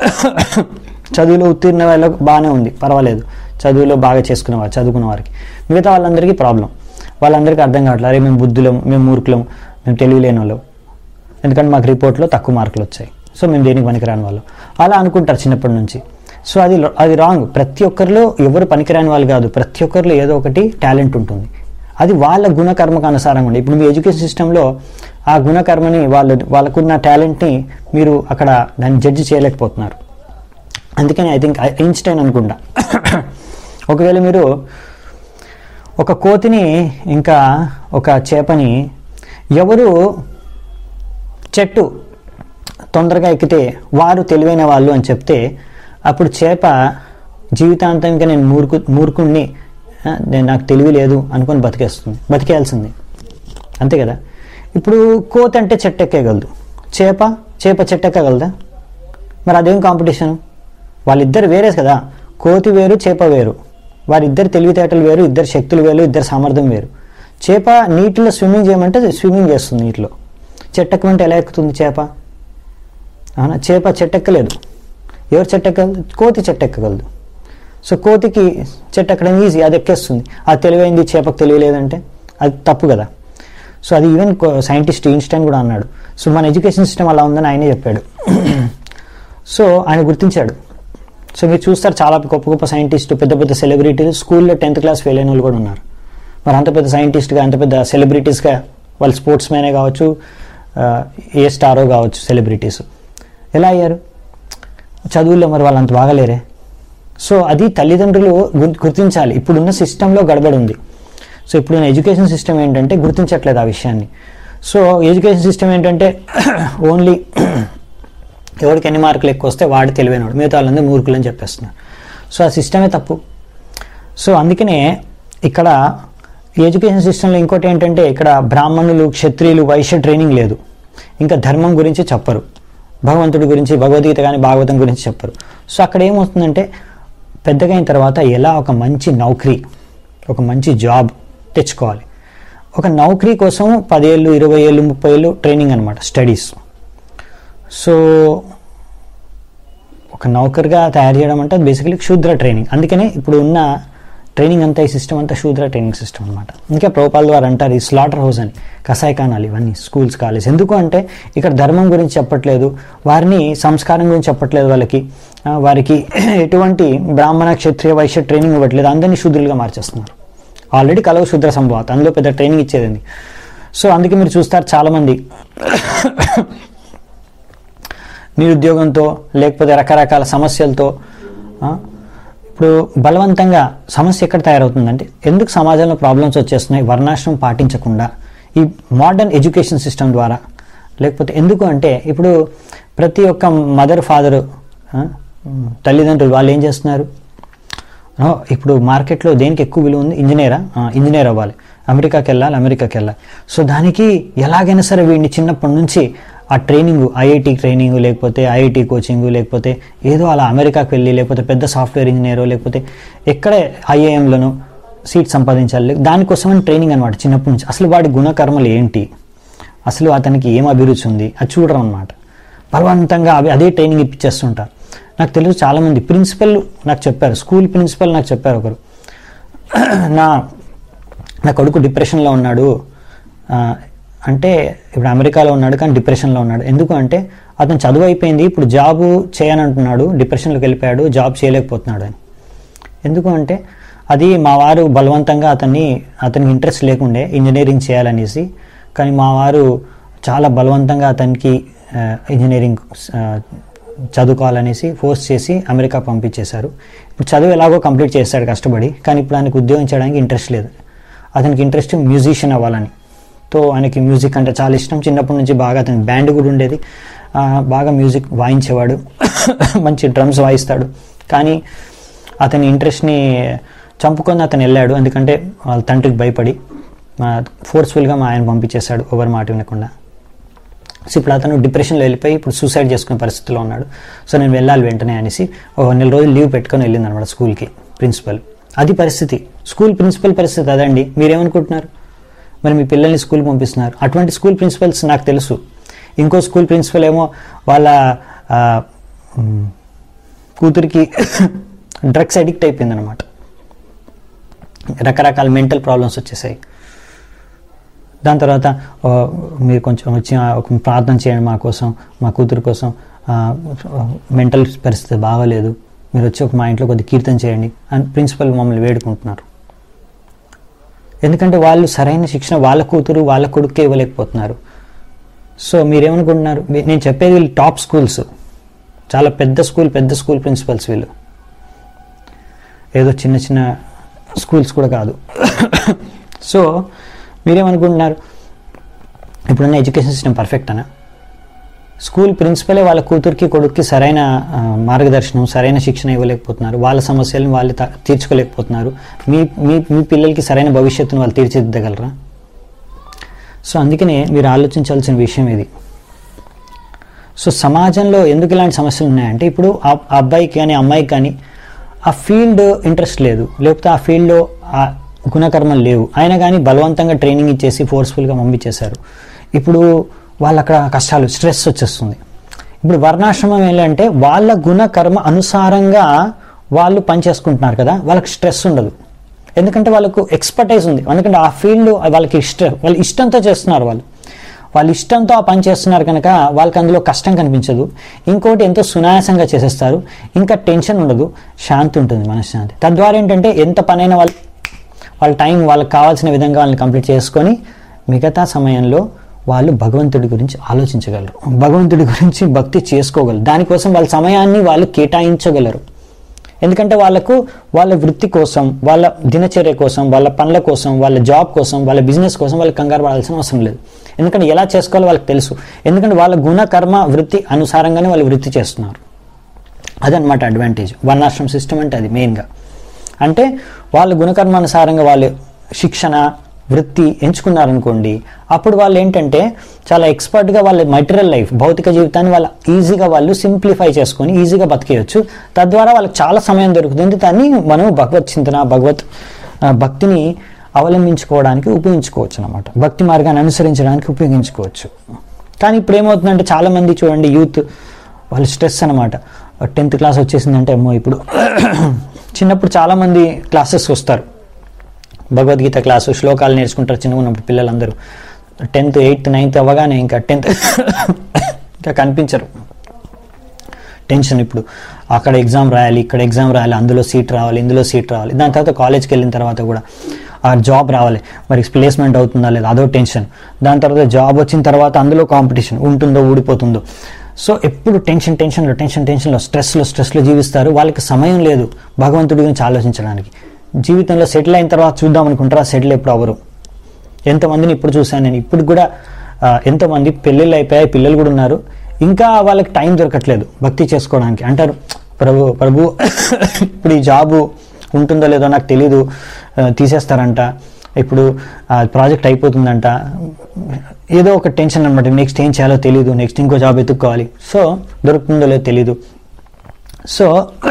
చదువులో ఉత్తీర్ణ వాళ్ళకి బాగానే ఉంది పర్వాలేదు చదువులో బాగా చేసుకునేవారు చదువుకున్న వారికి మిగతా వాళ్ళందరికీ ప్రాబ్లం వాళ్ళందరికీ అర్థం కావట్లేదు అరే మేము బుద్ధులం మేము మూర్ఖులం మేము తెలివిలేని వాళ్ళం ఎందుకంటే మాకు రిపోర్ట్లో తక్కువ మార్కులు వచ్చాయి సో మేము దేనికి పనికిరాని వాళ్ళు అలా అనుకుంటారు చిన్నప్పటి నుంచి సో అది అది రాంగ్ ప్రతి ఒక్కరిలో ఎవరు పనికిరాని వాళ్ళు కాదు ప్రతి ఒక్కరిలో ఏదో ఒకటి టాలెంట్ ఉంటుంది అది వాళ్ళ గుణకర్మకు అనుసారంగా ఉంది ఇప్పుడు మీ ఎడ్యుకేషన్ సిస్టంలో ఆ గుణకర్మని వాళ్ళు వాళ్ళకున్న టాలెంట్ని మీరు అక్కడ దాన్ని జడ్జి చేయలేకపోతున్నారు అందుకని ఐ థింక్ ఐన్స్టైన్ అనుకుంటా ఒకవేళ మీరు ఒక కోతిని ఇంకా ఒక చేపని ఎవరు చెట్టు తొందరగా ఎక్కితే వారు తెలివైన వాళ్ళు అని చెప్తే అప్పుడు చేప జీవితాంతం ఇంకా నేను మూర్ఖు మూర్ఖుణ్ణి ఆ, నేను నాకు తెలివి లేదు అనుకొని బతికేస్తుంది బతికేయాల్సింది అంతే కదా ఇప్పుడు కోతి అంటే చెట్టు ఎక్కేయగలదు చేప చేప చెట్టు ఎక్కగలదా మరి అదేం కాంపిటీషన్ వాళ్ళిద్దరు వేరే కదా కోతి వేరు చేప వేరు వారిద్దరు తెలివితేటలు వేరు ఇద్దరు శక్తులు వేరు ఇద్దరు సామర్థ్యం వేరు చేప నీటిలో స్విమ్మింగ్ చేయమంటే స్విమ్మింగ్ చేస్తుంది నీటిలో చెట్టెక్కమంటే ఎలా ఎక్కుతుంది చేప అవునా చేప చెట్టెక్కలేదు ఎవరు చెట్టెక్కగలదు కోతి చెట్టెక్కగలదు సో కోతికి చెట్టు ఎక్కడం ఈజీ అది ఎక్కేస్తుంది అది తెలివైంది చేపకు తెలియలేదంటే అది తప్పు కదా సో అది ఈవెన్ సైంటిస్ట్ ఈన్స్టైన్ కూడా అన్నాడు సో మన ఎడ్యుకేషన్ సిస్టమ్ అలా ఉందని ఆయనే చెప్పాడు సో ఆయన గుర్తించాడు సో మీరు చూస్తారు చాలా గొప్ప గొప్ప సైంటిస్టు పెద్ద పెద్ద సెలబ్రిటీలు స్కూల్లో టెన్త్ క్లాస్ ఫెయిల్ అయిన వాళ్ళు కూడా ఉన్నారు మరి అంత పెద్ద సైంటిస్ట్గా అంత పెద్ద సెలబ్రిటీస్గా వాళ్ళు స్పోర్ట్స్ మ్యానే కావచ్చు ఆ, ఏ స్టారో కావచ్చు సెలబ్రిటీస్ ఎలా అయ్యారు చదువుల్లో మరి వాళ్ళు అంత బాగలేరే సో అది తల్లిదండ్రులు గు- గుర్తించాలి ఇప్పుడున్న సిస్టంలో గడబడి ఉంది సో ఇప్పుడు ఎడ్యుకేషన్ సిస్టమ్ ఏంటంటే గుర్తించట్లేదు ఆ విషయాన్ని సో ఎడ్యుకేషన్ సిస్టమ్ ఏంటంటే ఓన్లీ ఎవరికి ఎన్ని మార్కులు ఎక్కువ వస్తే వాడు తెలివైనవాడు మిగతా వాళ్ళందరూ మూర్ఖులు అని చెప్పేస్తున్నారు సో ఆ సిస్టమే తప్పు సో అందుకనే ఇక్కడ ఈ ఎడ్యుకేషన్ సిస్టంలో ఇంకోటి ఏంటంటే ఇక్కడ బ్రాహ్మణులు క్షత్రియులు వైశ్య ట్రైనింగ్ లేదు ఇంకా ధర్మం గురించి చెప్పరు భగవంతుడి గురించి భగవద్గీత కానీ భాగవతం గురించి చెప్పరు సో అక్కడ ఏమవుతుందంటే పెద్దగా అయిన తర్వాత ఎలా ఒక మంచి నౌకరీ ఒక మంచి జాబ్ తెచ్చుకోవాలి ఒక నౌకరీ కోసం పదేళ్ళు ఇరవై ఏళ్ళు ముప్పై ఏళ్ళు ట్రైనింగ్ అనమాట స్టడీస్ సో ఒక నౌకర్గా తయారు చేయడం అంటే బేసికలీ క్షూద్ర ట్రైనింగ్ అందుకనే ఇప్పుడు ఉన్న ట్రైనింగ్ అంతా ఈ సిస్టమ్ అంతా శూద్ర ట్రైనింగ్ సిస్టమ్ అనమాట ఇంకా ప్రభుపాల్ వారు అంటారు ఈ స్లాటర్ హౌస్ అని కషాయఖానాలు ఇవన్నీ స్కూల్స్ కాలేజ్ ఎందుకు అంటే ఇక్కడ ధర్మం గురించి చెప్పట్లేదు వారిని సంస్కారం గురించి చెప్పట్లేదు వాళ్ళకి ఆ, వారికి ఎటువంటి బ్రాహ్మణ క్షత్రియ వైశ్య ట్రైనింగ్ ఇవ్వట్లేదు అందరినీ శూద్రులుగా మార్చేస్తున్నారు ఆల్రెడీ కలవ శూద్ర సంభవాత్ అందులో పెద్ద ట్రైనింగ్ ఇచ్చేది సో అందుకే మీరు చూస్తారు చాలామంది నిరుద్యోగంతో లేకపోతే రకరకాల సమస్యలతో ఆ, ఇప్పుడు బలవంతంగా సమస్య ఎక్కడ తయారవుతుందంటే ఎందుకు సమాజంలో ప్రాబ్లమ్స్ వచ్చేస్తున్నాయి వర్ణాశ్రమం పాటించకుండా ఈ మోడర్న్ ఎడ్యుకేషన్ సిస్టమ్ ద్వారా లేకపోతే ఎందుకు అంటే ఇప్పుడు ప్రతి ఒక్క మదర్ ఫాదరు తల్లిదండ్రులు వాళ్ళు ఏం చేస్తున్నారు ఆ, ఇప్పుడు మార్కెట్లో దేనికి ఎక్కువ విలువ ఉంది ఇంజనీరా ఆ, ఇంజనీర్ అవ్వాలి అమెరికాకి వెళ్ళాలి అమెరికాకి వెళ్ళాలి సో దానికి ఎలాగైనా సరే వీడిని చిన్నప్పటి నుంచి ఆ ట్రైనింగ్ ఐఐటి ట్రైనింగ్ లేకపోతే ఐఐటి కోచింగ్ లేకపోతే ఏదో అలా అమెరికాకి వెళ్ళి లేకపోతే పెద్ద సాఫ్ట్వేర్ ఇంజనీరో లేకపోతే ఎక్కడే ఐఐఎంలోనో సీట్ సంపాదించాలి దానికోసమని ట్రైనింగ్ అనమాట చిన్నప్పటి నుంచి అసలు వాడి గుణకర్మలు ఏంటి అసలు అతనికి ఏం అభిరుచి ఉంది అది చూడడం అనమాట బలవంతంగా అవి అదే ట్రైనింగ్ ఇప్పించేస్తుంటారు నాకు తెలుసు చాలామంది ప్రిన్సిపల్ నాకు చెప్పారు స్కూల్ ప్రిన్సిపల్ నాకు చెప్పారు ఒకరు నా నా కొడుకు డిప్రెషన్లో ఉన్నాడు ఆ, అంటే ఇప్పుడు అమెరికాలో ఉన్నాడు కానీ డిప్రెషన్లో ఉన్నాడు ఎందుకు అంటే అతను చదువు అయిపోయింది ఇప్పుడు జాబ్ చేయనంటున్నాడు డిప్రెషన్లోకి వెళ్ళిపోయాడు జాబ్ చేయలేకపోతున్నాడు అని ఎందుకు అంటే అది మా వారు బలవంతంగా అతన్ని అతనికి ఇంట్రెస్ట్ లేకుండే ఇంజనీరింగ్ చేయాలనేసి కానీ మా వారు చాలా బలవంతంగా అతనికి ఆ, ఇంజనీరింగ్ ఆ, చదువుకోవాలనేసి ఫోర్స్ చేసి అమెరికా పంపించేశారు ఇప్పుడు చదువు ఎలాగో కంప్లీట్ చేస్తాడు కష్టపడి కానీ ఇప్పుడు ఆయనకు ఉద్యోగం చేయడానికి ఇంట్రెస్ట్ లేదు అతనికి ఇంట్రెస్ట్ మ్యూజిషియన్ అవ్వాలని తో ఆయనకి మ్యూజిక్ అంటే చాలా ఇష్టం చిన్నప్పటి నుంచి బాగా అతనికి బ్యాండ్ కూడా ఉండేది ఆ, బాగా మ్యూజిక్ వాయించేవాడు మంచి డ్రమ్స్ వాయిస్తాడు కానీ అతని ఇంట్రెస్ట్ని చంపుకొని అతను వెళ్ళాడు ఎందుకంటే వాళ్ళ తండ్రికి భయపడి ఫోర్స్ఫుల్గా మా ఆయన పంపించేశాడు ఎవరి మాట వినకుండా సో ఇప్పుడు అతను డిప్రెషన్లో వెళ్ళిపోయి ఇప్పుడు సూసైడ్ చేసుకునే పరిస్థితిలో ఉన్నాడు సో నేను వెళ్ళాలి వెంటనే అనేసి ఒక నెల రోజులు లీవ్ పెట్టుకొని వెళ్ళింది అనమాట స్కూల్కి ప్రిన్సిపల్ అది పరిస్థితి స్కూల్ ప్రిన్సిపల్ పరిస్థితి అదండి మీరేమనుకుంటున్నారు మరి మీ పిల్లల్ని స్కూల్ పంపిస్తున్నారు అటువంటి స్కూల్ ప్రిన్సిపల్స్ నాకు తెలుసు ఇంకో స్కూల్ ప్రిన్సిపల్ ఏమో వాళ్ళ ఆ, మ్, కూతురికి డ్రగ్స్ అడిక్ట్ అయిపోయింది అనమాట రకరకాల మెంటల్ ప్రాబ్లమ్స్ వచ్చేసాయి దాని తర్వాత ఆ, మీరు కొంచెం వచ్చి ఆ, ఒక ప్రార్థన చేయండి మా కోసం మా కూతురు కోసం మెంటల్ పరిస్థితి బాగోలేదు మీరు వచ్చి ఒక మా ఇంట్లో కొద్ది కీర్తన చేయండి అని ప్రిన్సిపల్ మమ్మల్ని వేడుకుంటున్నారు ఎందుకంటే వాళ్ళు సరైన శిక్షణ వాళ్ళ కూతురు వాళ్ళ కొడుకే ఇవ్వలేకపోతున్నారు సో మీరేమనుకుంటున్నారు మీ- నేను చెప్పేది వీళ్ళు టాప్ స్కూల్స్ చాలా పెద్ద స్కూల్ పెద్ద స్కూల్ ప్రిన్సిపల్స్ వీళ్ళు ఏదో చిన్న చిన్న స్కూల్స్ కూడా కాదు సో మీరేమనుకుంటున్నారు ఇప్పుడున్న ఎడ్యుకేషన్ సిస్టమ్ పర్ఫెక్ట్ అనా స్కూల్ ప్రిన్సిపలే వాళ్ళ కూతురికి కొడుక్కి సరైన ఆ, మార్గదర్శనం సరైన శిక్షణ ఇవ్వలేకపోతున్నారు వాళ్ళ సమస్యలను వాళ్ళు త- తీర్చుకోలేకపోతున్నారు మీ మీ మీ పిల్లలకి సరైన భవిష్యత్తును వాళ్ళు తీర్చిదిద్దగలరా సో అందుకనే మీరు ఆలోచించాల్సిన విషయం ఇది సో సమాజంలో ఎందుకు ఇలాంటి సమస్యలు ఉన్నాయంటే ఇప్పుడు ఆ ఆ అబ్బాయికి కానీ అమ్మాయికి కానీ ఆ ఫీల్డ్ ఇంట్రెస్ట్ లేదు లేకపోతే ఆ ఫీల్డ్లో ఆ గుణకర్మలు లేవు అయినా కానీ బలవంతంగా ట్రైనింగ్ ఇచ్చేసి ఫోర్స్ఫుల్గా పంపించేశారు ఇప్పుడు వాళ్ళు అక్కడ కష్టాలు స్ట్రెస్ వచ్చేస్తుంది ఇప్పుడు వర్ణాశ్రమం ఏంటంటే వాళ్ళ గుణకర్మ అనుసారంగా వాళ్ళు పని చేసుకుంటున్నారు కదా వాళ్ళకి స్ట్రెస్ ఉండదు ఎందుకంటే వాళ్ళకు ఎక్స్పర్టైజ్ ఉంది ఎందుకంటే ఆ ఫీల్డ్ వాళ్ళకి ఇష్టం వాళ్ళు ఇష్టంతో చేస్తున్నారు వాళ్ళు వాళ్ళు ఇష్టంతో ఆ పని చేస్తున్నారు కనుక వాళ్ళకి అందులో కష్టం కనిపించదు ఇంకోటి ఎంతో సునాయాసంగా చేసేస్తారు ఇంకా టెన్షన్ ఉండదు శాంతి ఉంటుంది మనశ్శాంతి తద్వారా ఏంటంటే ఎంత పనైనా వాళ్ళు వాళ్ళ టైం వాళ్ళకి కావాల్సిన విధంగా వాళ్ళని కంప్లీట్ చేసుకొని మిగతా సమయంలో వాళ్ళు భగవంతుడి గురించి ఆలోచించగలరు భగవంతుడి గురించి భక్తి చేసుకోగలరు దానికోసం వాళ్ళ సమయాన్ని వాళ్ళు కేటాయించగలరు ఎందుకంటే వాళ్ళకు వాళ్ళ వృత్తి కోసం వాళ్ళ దినచర్య కోసం వాళ్ళ పనుల కోసం వాళ్ళ జాబ్ కోసం వాళ్ళ బిజినెస్ కోసం వాళ్ళకి కంగారు పడాల్సిన అవసరం లేదు ఎందుకంటే ఎలా చేసుకోవాలో వాళ్ళకి తెలుసు ఎందుకంటే వాళ్ళ గుణ కర్మ వృత్తి అనుసారంగానే వాళ్ళు వృత్తి చేస్తున్నారు అదనమాట అడ్వాంటేజ్ వర్ణాశ్రమ సిస్టమ్ అంటే అది మెయిన్గా అంటే వాళ్ళ గుణకర్మానుసారంగా వాళ్ళు శిక్షణ వృత్తి ఎంచుకున్నారనుకోండి అప్పుడు వాళ్ళు ఏంటంటే చాలా ఎక్స్పర్ట్గా వాళ్ళ మెటీరియల్ లైఫ్ భౌతిక జీవితాన్ని వాళ్ళ ఈజీగా వాళ్ళు సింప్లిఫై చేసుకొని ఈజీగా బతికేయచ్చు తద్వారా వాళ్ళకి చాలా సమయం దొరుకుతుంది దాన్ని మనం భగవత్ చింతన భగవత్ ఆ, భక్తిని అవలంబించుకోవడానికి ఉపయోగించుకోవచ్చు అనమాట భక్తి మార్గాన్ని అనుసరించడానికి ఉపయోగించుకోవచ్చు కానీ ఇప్పుడు ఏమవుతుందంటే చాలా మంది చూడండి యూత్ వాళ్ళు స్ట్రెస్ అనమాట టెన్త్ క్లాస్ వచ్చేసిందంటే అమ్మో ఇప్పుడు చిన్నప్పుడు చాలా మంది క్లాసెస్ వస్తారు భగవద్గీత క్లాసు శ్లోకాలు నేర్చుకుంటారు చిన్నగా ఉన్నప్పుడు పిల్లలందరూ టెన్త్ ఎయిత్ నైన్త్ అవ్వగానే ఇంకా టెన్త్ ఇంకా కనిపించరు టెన్షన్ ఇప్పుడు అక్కడ ఎగ్జామ్ రాయాలి ఇక్కడ ఎగ్జామ్ రాయాలి అందులో సీట్ రావాలి ఇందులో సీట్ రావాలి దాని తర్వాత కాలేజ్కి వెళ్ళిన తర్వాత కూడా ఆ జాబ్ రావాలి మరి ప్లేస్మెంట్ అవుతుందా లేదా అదో టెన్షన్ దాని తర్వాత జాబ్ వచ్చిన తర్వాత అందులో కాంపిటీషన్ ఉంటుందో ఊడిపోతుందో సో ఎప్పుడు టెన్షన్ టెన్షన్లో టెన్షన్ టెన్షన్లో స్ట్రెస్లో స్ట్రెస్లో జీవిస్తారు వాళ్ళకి సమయం లేదు భగవంతుడి గురించి ఆలోచించడానికి జీవితంలో సెటిల్ అయిన తర్వాత చూద్దాం అనుకుంటారా సెటిల్ ఎప్పుడు అవ్వరు ఎంతమందిని ఇప్పుడు చూశాను నేను ఇప్పుడు కూడా ఆ, ఎంతోమంది పెళ్ళిళ్ళు అయిపోయాయి పిల్లలు కూడా ఉన్నారు ఇంకా వాళ్ళకి టైం దొరకట్లేదు భక్తి చేసుకోవడానికి అంటారు ప్రభు ప్రభు ఇప్పుడు ఈ జాబు ఉంటుందో లేదో నాకు తెలీదు ఆ, తీసేస్తారంట ఇప్పుడు ఆ ప్రాజెక్ట్ అయిపోతుందంట ఏదో ఒక టెన్షన్ అనమాట నెక్స్ట్ ఏం చేయాలో తెలియదు నెక్స్ట్ ఇంకో జాబ్ ఎత్తుక్కోవాలి సో దొరుకుతుందో లేదో తెలీదు సో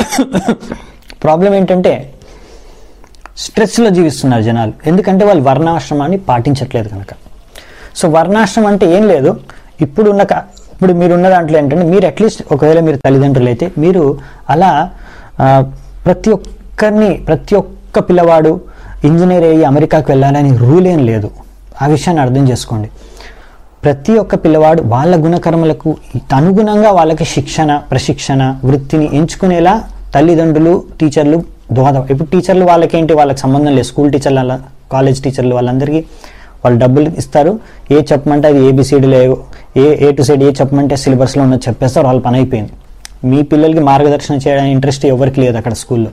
ప్రాబ్లం ఏంటంటే స్ట్రెస్లో జీవిస్తున్నారు జనాలు ఎందుకంటే వాళ్ళు వర్ణాశ్రమాన్ని పాటించట్లేదు కనుక సో వర్ణాశ్రమం అంటే ఏం లేదు ఇప్పుడు ఉన్న క- ఇప్పుడు మీరు ఉన్న దాంట్లో ఏంటంటే మీరు అట్లీస్ట్ ఒకవేళ మీరు తల్లిదండ్రులు అయితే మీరు అలా ఆ, ప్రతి ఒక్కరిని ప్రతి ఒక్క పిల్లవాడు ఇంజనీర్ అయ్యి అమెరికాకు వెళ్ళాలని రూల్ ఏం లేదు ఆ విషయాన్ని అర్థం చేసుకోండి ప్రతి ఒక్క పిల్లవాడు వాళ్ళ గుణకర్మలకు అనుగుణంగా వాళ్ళకి శిక్షణ ప్రశిక్షణ వృత్తిని ఎంచుకునేలా తల్లిదండ్రులు టీచర్లు దోహదం ఇప్పుడు టీచర్లు వాళ్ళకేంటి వాళ్ళకి సంబంధం లేదు స్కూల్ టీచర్ల అలా, కాలేజ్ టీచర్లు వాళ్ళందరికీ వాళ్ళు డబ్బులు ఇస్తారు ఏ చెప్పమంటే అది ఏబిసిడీలో ఏ ఏ టు సైడ్ ఏ చెప్పమంటే సిలబస్లో ఉన్నది చెప్పేస్తారు వాళ్ళ పని అయిపోయింది మీ పిల్లలకి మార్గదర్శనం చేయడానికి ఇంట్రెస్ట్ ఎవరికి లేదు అక్కడ స్కూల్లో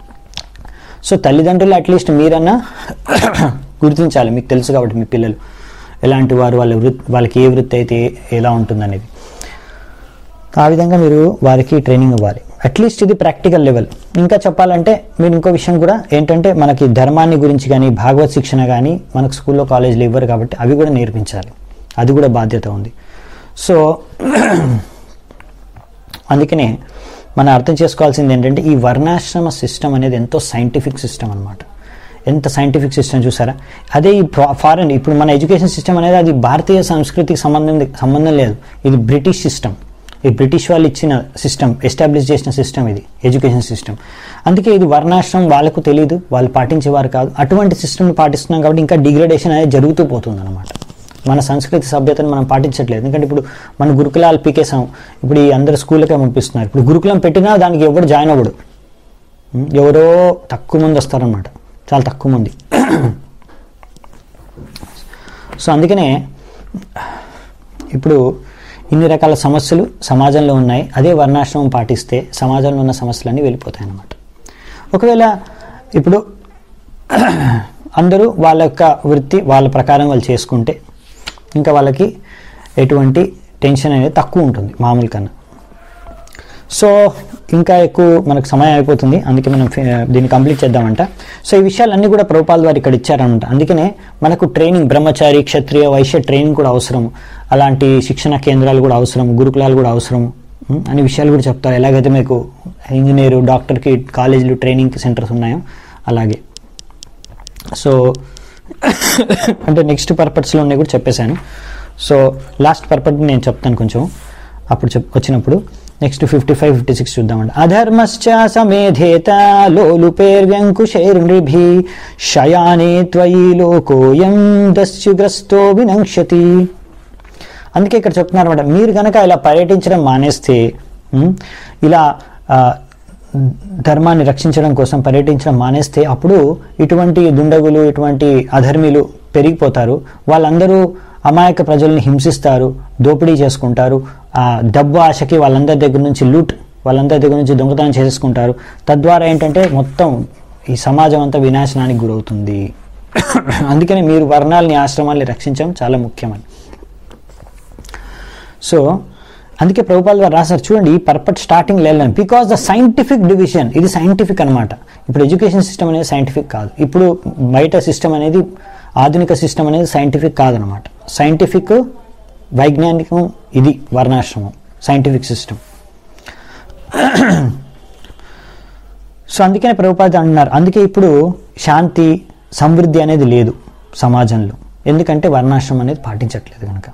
సో తల్లిదండ్రులు అట్లీస్ట్ మీరన్నా గుర్తించాలి మీకు తెలుసు కాబట్టి మీ పిల్లలు ఎలాంటి వారు వాళ్ళ వృత్తి వాళ్ళకి ఏ వృత్తి అయితే ఎలా ఉంటుందనేది ఆ విధంగా మీరు వారికి ట్రైనింగ్ ఇవ్వాలి అట్లీస్ట్ ఇది ప్రాక్టికల్ లెవెల్ ఇంకా చెప్పాలంటే మీరు ఇంకో విషయం కూడా ఏంటంటే మనకి ధర్మాన్ని గురించి కానీ భాగవత్ శిక్షణ కానీ మనకు స్కూల్లో కాలేజీలో ఇవ్వరు కాబట్టి అవి కూడా నేర్పించాలి అది కూడా బాధ్యత ఉంది సో అందుకనే మనం అర్థం చేసుకోవాల్సింది ఏంటంటే ఈ వర్ణాశ్రమ సిస్టమ్ అనేది ఎంతో సైంటిఫిక్ సిస్టమ్ అనమాట ఎంత సైంటిఫిక్ సిస్టమ్ చూసారా అదే ఈ ఫారెన్ ఇప్పుడు మన ఎడ్యుకేషన్ సిస్టమ్ అనేది అది భారతీయ సంస్కృతికి సంబంధం సంబంధం లేదు ఇది బ్రిటిష్ సిస్టమ్ ఈ బ్రిటిష్ వాళ్ళు ఇచ్చిన సిస్టమ్ ఎస్టాబ్లిష్ చేసిన సిస్టమ్ ఇది ఎడ్యుకేషన్ సిస్టమ్ అందుకే ఇది వర్ణాశ్రమం వాళ్ళకు తెలియదు వాళ్ళు పాటించేవారు కాదు అటువంటి సిస్టమ్ని పాటిస్తున్నాం కాబట్టి ఇంకా డిగ్రేడేషన్ అనేది జరుగుతూ పోతుంది అనమాట మన సంస్కృతి సభ్యతను మనం పాటించట్లేదు ఎందుకంటే ఇప్పుడు మన గురుకులాలు పీకేసాం ఇప్పుడు ఈ అందరు స్కూళ్ళకే పంపిస్తున్నారు ఇప్పుడు గురుకులం పెట్టినా దానికి ఎవడు జాయిన్ అవ్వడు ఉం? ఎవరో తక్కువ మంది వస్తారనమాట చాలా తక్కువ మంది సో అందుకనే ఇప్పుడు ఇన్ని రకాల సమస్యలు సమాజంలో ఉన్నాయి అదే వర్ణాశ్రమం పాటిస్తే సమాజంలో ఉన్న సమస్యలన్నీ వెళ్ళిపోతాయి అన్నమాట ఒకవేళ ఇప్పుడు అందరూ వాళ్ళ యొక్క వృత్తి వాళ్ళ ప్రకారం వాళ్ళు చేసుకుంటే ఇంకా వాళ్ళకి ఎటువంటి టెన్షన్ అనేది తక్కువ ఉంటుంది మామూలు కన్నా సో ఇంకా ఎక్కువ మనకు సమయం అయిపోతుంది అందుకే మనం ఫి- దీన్ని కంప్లీట్ చేద్దామంట సో ఈ విషయాలన్నీ కూడా ప్రభుపాల్ వారు ఇక్కడ ఇచ్చారనమాట అందుకనే మనకు ట్రైనింగ్ బ్రహ్మచారి క్షత్రియ వైశ్య ట్రైనింగ్ కూడా అవసరం అలాంటి శిక్షణ కేంద్రాలు కూడా అవసరం గురుకులాలు కూడా అవసరం ఉం, అనే విషయాలు కూడా చెప్తారు ఎలాగైతే మీకు ఇంజనీరు డాక్టర్కి కాలేజీలు ట్రైనింగ్ సెంటర్స్ ఉన్నాయో అలాగే సో అంటే నెక్స్ట్ పర్పస్లో ఉన్నాయి కూడా చెప్పేశాను సో లాస్ట్ పర్పస్ నేను చెప్తాను కొంచెం అప్పుడు చెప్ వచ్చినప్పుడు next fifty five fifty six చూద్దామండి అధర్మశ్చ సమేధేత లోలుపేర్వ్యంకుశైర్నృభి శయానే త్వయి లోకోయం దస్యుగ్రస్తో వినంక్షతి అందుకే ఇక్కడ చెప్తున్నారు అనమాట మీరు కనుక ఇలా పర్యటించడం మానేస్తే ఉం, ఇలా ఆ, ధర్మాన్ని రక్షించడం కోసం పర్యటించడం మానేస్తే అప్పుడు ఇటువంటి దుండగులు ఇటువంటి అధర్మిలు పెరిగిపోతారు వాళ్ళందరూ అమాయక ప్రజల్ని హింసిస్తారు దోపిడీ చేసుకుంటారు ఆ డబ్బు ఆశకి వాళ్ళందరి దగ్గర నుంచి లూట్ వాళ్ళంతా దగ్గర నుంచి దొంగతనం చేసుకుంటారు తద్వారా ఏంటంటే మొత్తం ఈ సమాజం అంతా వినాశనానికి గురవుతుంది అందుకని మీరు వర్ణాలని ఆశ్రమాల్ని రక్షించడం చాలా ముఖ్యమని సో అందుకే ప్రభుపాల్ గారు రాశారు చూడండి ఈ పర్పట్ స్టార్టింగ్ వెళ్ళాను బికాస్ ద సైంటిఫిక్ డివిజన్ ఇది సైంటిఫిక్ అనమాట ఇప్పుడు ఎడ్యుకేషన్ సిస్టమ్ అనేది సైంటిఫిక్ కాదు ఇప్పుడు బయట సిస్టమ్ అనేది ఆధునిక సిస్టమ్ అనేది సైంటిఫిక్ కాదనమాట సైంటిఫిక్ వైజ్ఞానికం ఇది వర్ణాశ్రమం సైంటిఫిక్ సిస్టమ్ సో అందుకనే ప్రభుపాద అంటున్నారు అందుకే ఇప్పుడు శాంతి సమృద్ధి అనేది లేదు సమాజంలో ఎందుకంటే వర్ణాశ్రమం అనేది పాటించట్లేదు కనుక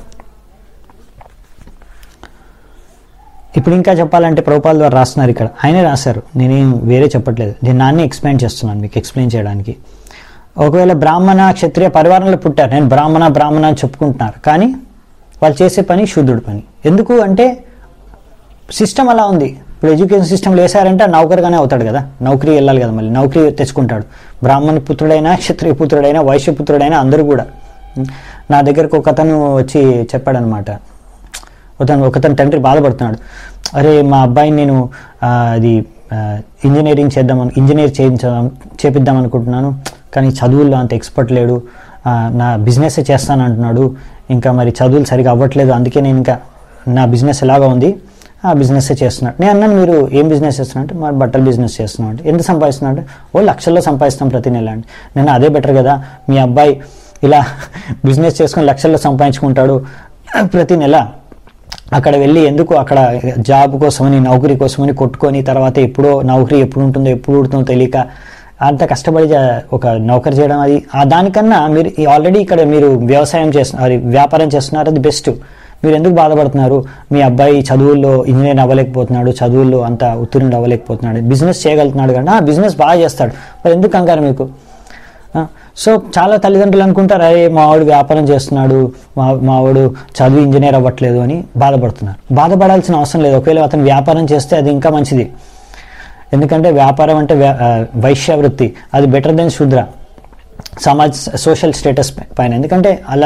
ఇప్పుడు ఇంకా చెప్పాలంటే ప్రభుపాల ద్వారా రాస్తున్నారు ఇక్కడ ఆయనే రాశారు నేనేం వేరే చెప్పట్లేదు నేను నాన్నే ఎక్స్ప్లెయిన్ చేస్తున్నాను మీకు ఎక్స్ప్లెయిన్ చేయడానికి ఒకవేళ బ్రాహ్మణ క్షత్రియ పరివారంలో పుట్టారు నేను బ్రాహ్మణ బ్రాహ్మణ అని చెప్పుకుంటున్నారు కానీ వాళ్ళు చేసే పని శూద్రుడి పని ఎందుకు అంటే సిస్టమ్ అలా ఉంది ఇప్పుడు ఎడ్యుకేషన్ సిస్టమ్లో వేసారంటే నౌకరుగానే అవుతాడు కదా నౌకరీ వెళ్ళాలి కదా మళ్ళీ నౌకరీ తెచ్చుకుంటాడు బ్రాహ్మణ పుత్రుడైనా క్షత్రియ పుత్రుడైనా వైశ్య పుత్రుడైనా అందరూ కూడా నా దగ్గరకు ఒక అతను వచ్చి చెప్పాడనమాట ఒకతను ఒకతను తండ్రి బాధపడుతున్నాడు అరే మా అబ్బాయిని నేను ఆ, అది ఆ, ఇంజనీరింగ్ చేద్దాం ఇంజనీర్ చేయించాం చేపిద్దాం అనుకుంటున్నాను కానీ చదువుల్లో అంత ఎక్స్పర్ట్ లేడు ఆ, నా బిజినెస్ చేస్తాను అంటున్నాడు ఇంకా మరి చదువులు సరిగా అవ్వట్లేదు అందుకే నేను ఇంకా నా బిజినెస్ ఎలాగా ఉంది ఆ బిజినెస్ చేస్తున్నాడు నేను అన్నాను మీరు ఏం బిజినెస్ చేస్తున్నా అంటే మరి బట్టల బిజినెస్ చేస్తున్నాం అంటే ఎంత సంపాదిస్తున్నా అంటే ఓ లక్షల్లో సంపాదిస్తాం ప్రతి నెల అంటే నేను అదే బెటర్ కదా మీ అబ్బాయి ఇలా బిజినెస్ చేసుకొని లక్షల్లో సంపాదించుకుంటాడు ప్రతి నెల అక్కడ వెళ్ళి ఎందుకు అక్కడ జాబ్ కోసమని నౌకరీ కోసమని కొట్టుకొని తర్వాత ఎప్పుడో నౌకరీ ఎప్పుడు ఉంటుందో ఎప్పుడు ఉంటుందో తెలియక అంత కష్టపడి జా- ఒక నౌకరీ చేయడం అది ఆ దానికన్నా మీరు ఆల్రెడీ ఇక్కడ మీరు వ్యవసాయం చేస్తున్నారు అది వ్యాపారం చేస్తున్నారు అది బెస్ట్ మీరు ఎందుకు బాధపడుతున్నారు మీ అబ్బాయి చదువుల్లో ఇంజనీర్ అవ్వలేకపోతున్నాడు చదువుల్లో అంత ఉత్తీర్ణుడు అవ్వలేకపోతున్నాడు బిజినెస్ చేయగలుగుతున్నాడు కానీ బిజినెస్ బాగా చేస్తాడు మరి ఎందుకు కంగారు మీకు ఆ, సో చాలా తల్లిదండ్రులు అనుకుంటారు అరే మావాడు వ్యాపారం చేస్తున్నాడు మా మావాడు చదువు ఇంజనీర్ అవ్వట్లేదు అని బాధపడుతున్నారు బాధపడాల్సిన అవసరం లేదు ఒకవేళ అతను వ్యాపారం చేస్తే అది ఇంకా మంచిది ఎందుకంటే వ్యాపారం అంటే వ్యా- ఆ, వైశ్య వృత్తి అది బెటర్ దెన్ శూద్ర సమాజ్ సోషల్ స్టేటస్ పైన ఎందుకంటే అలా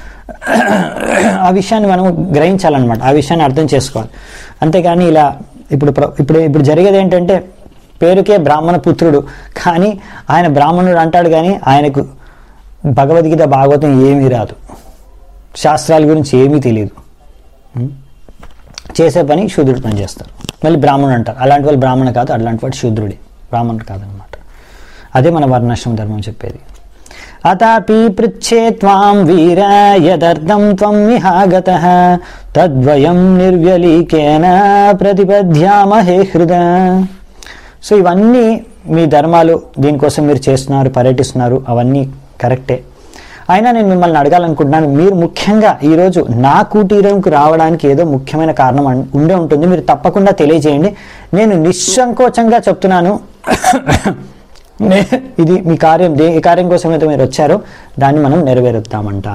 ఆ విషయాన్ని మనం గ్రహించాలన్నమాట ఆ విషయాన్ని అర్థం చేసుకోవాలి అంతేగాని ఇలా ఇప్పుడు ప్ర- ఇప్పుడు ఇప్పుడు జరిగేది ఏంటంటే పేరుకే బ్రాహ్మణ పుత్రుడు కానీ ఆయన బ్రాహ్మణుడు అంటాడు కానీ ఆయనకు భగవద్గీత భాగవతం ఏమీ రాదు శాస్త్రాల గురించి ఏమీ తెలియదు ఉం? చేసే పని శూద్రుడి పని చేస్తారు మళ్ళీ బ్రాహ్మణుడు అంటారు అలాంటి వాళ్ళు బ్రాహ్మణ కాదు అలాంటి వాడు శూద్రుడే బ్రాహ్మణుడు కాదనమాట అదే మన వర్ణాశ్రమ ధర్మం చెప్పేది అతాపి పృచ్ఛే త్వాం వీర యదర్థం త్వం మిహాగత తద్వయం నిర్వ్యలీకేన ప్రతిపద్యామహే హృద సో ఇవన్నీ మీ ధర్మాలు దీనికోసం మీరు చేస్తున్నారు పర్యటిస్తున్నారు అవన్నీ కరెక్టే అయినా నేను మిమ్మల్ని అడగాలనుకుంటున్నాను మీరు ముఖ్యంగా ఈరోజు నా కుటీరంకు రావడానికి ఏదో ముఖ్యమైన కారణం అన్- ఉండే ఉంటుంది మీరు తప్పకుండా తెలియజేయండి నేను నిస్సంకోచంగా చెప్తున్నాను నే- ఇది మీ కార్యం దే ఏ కార్యం కోసం అయితే మీరు వచ్చారో దాన్ని మనం నెరవేరుద్దామంట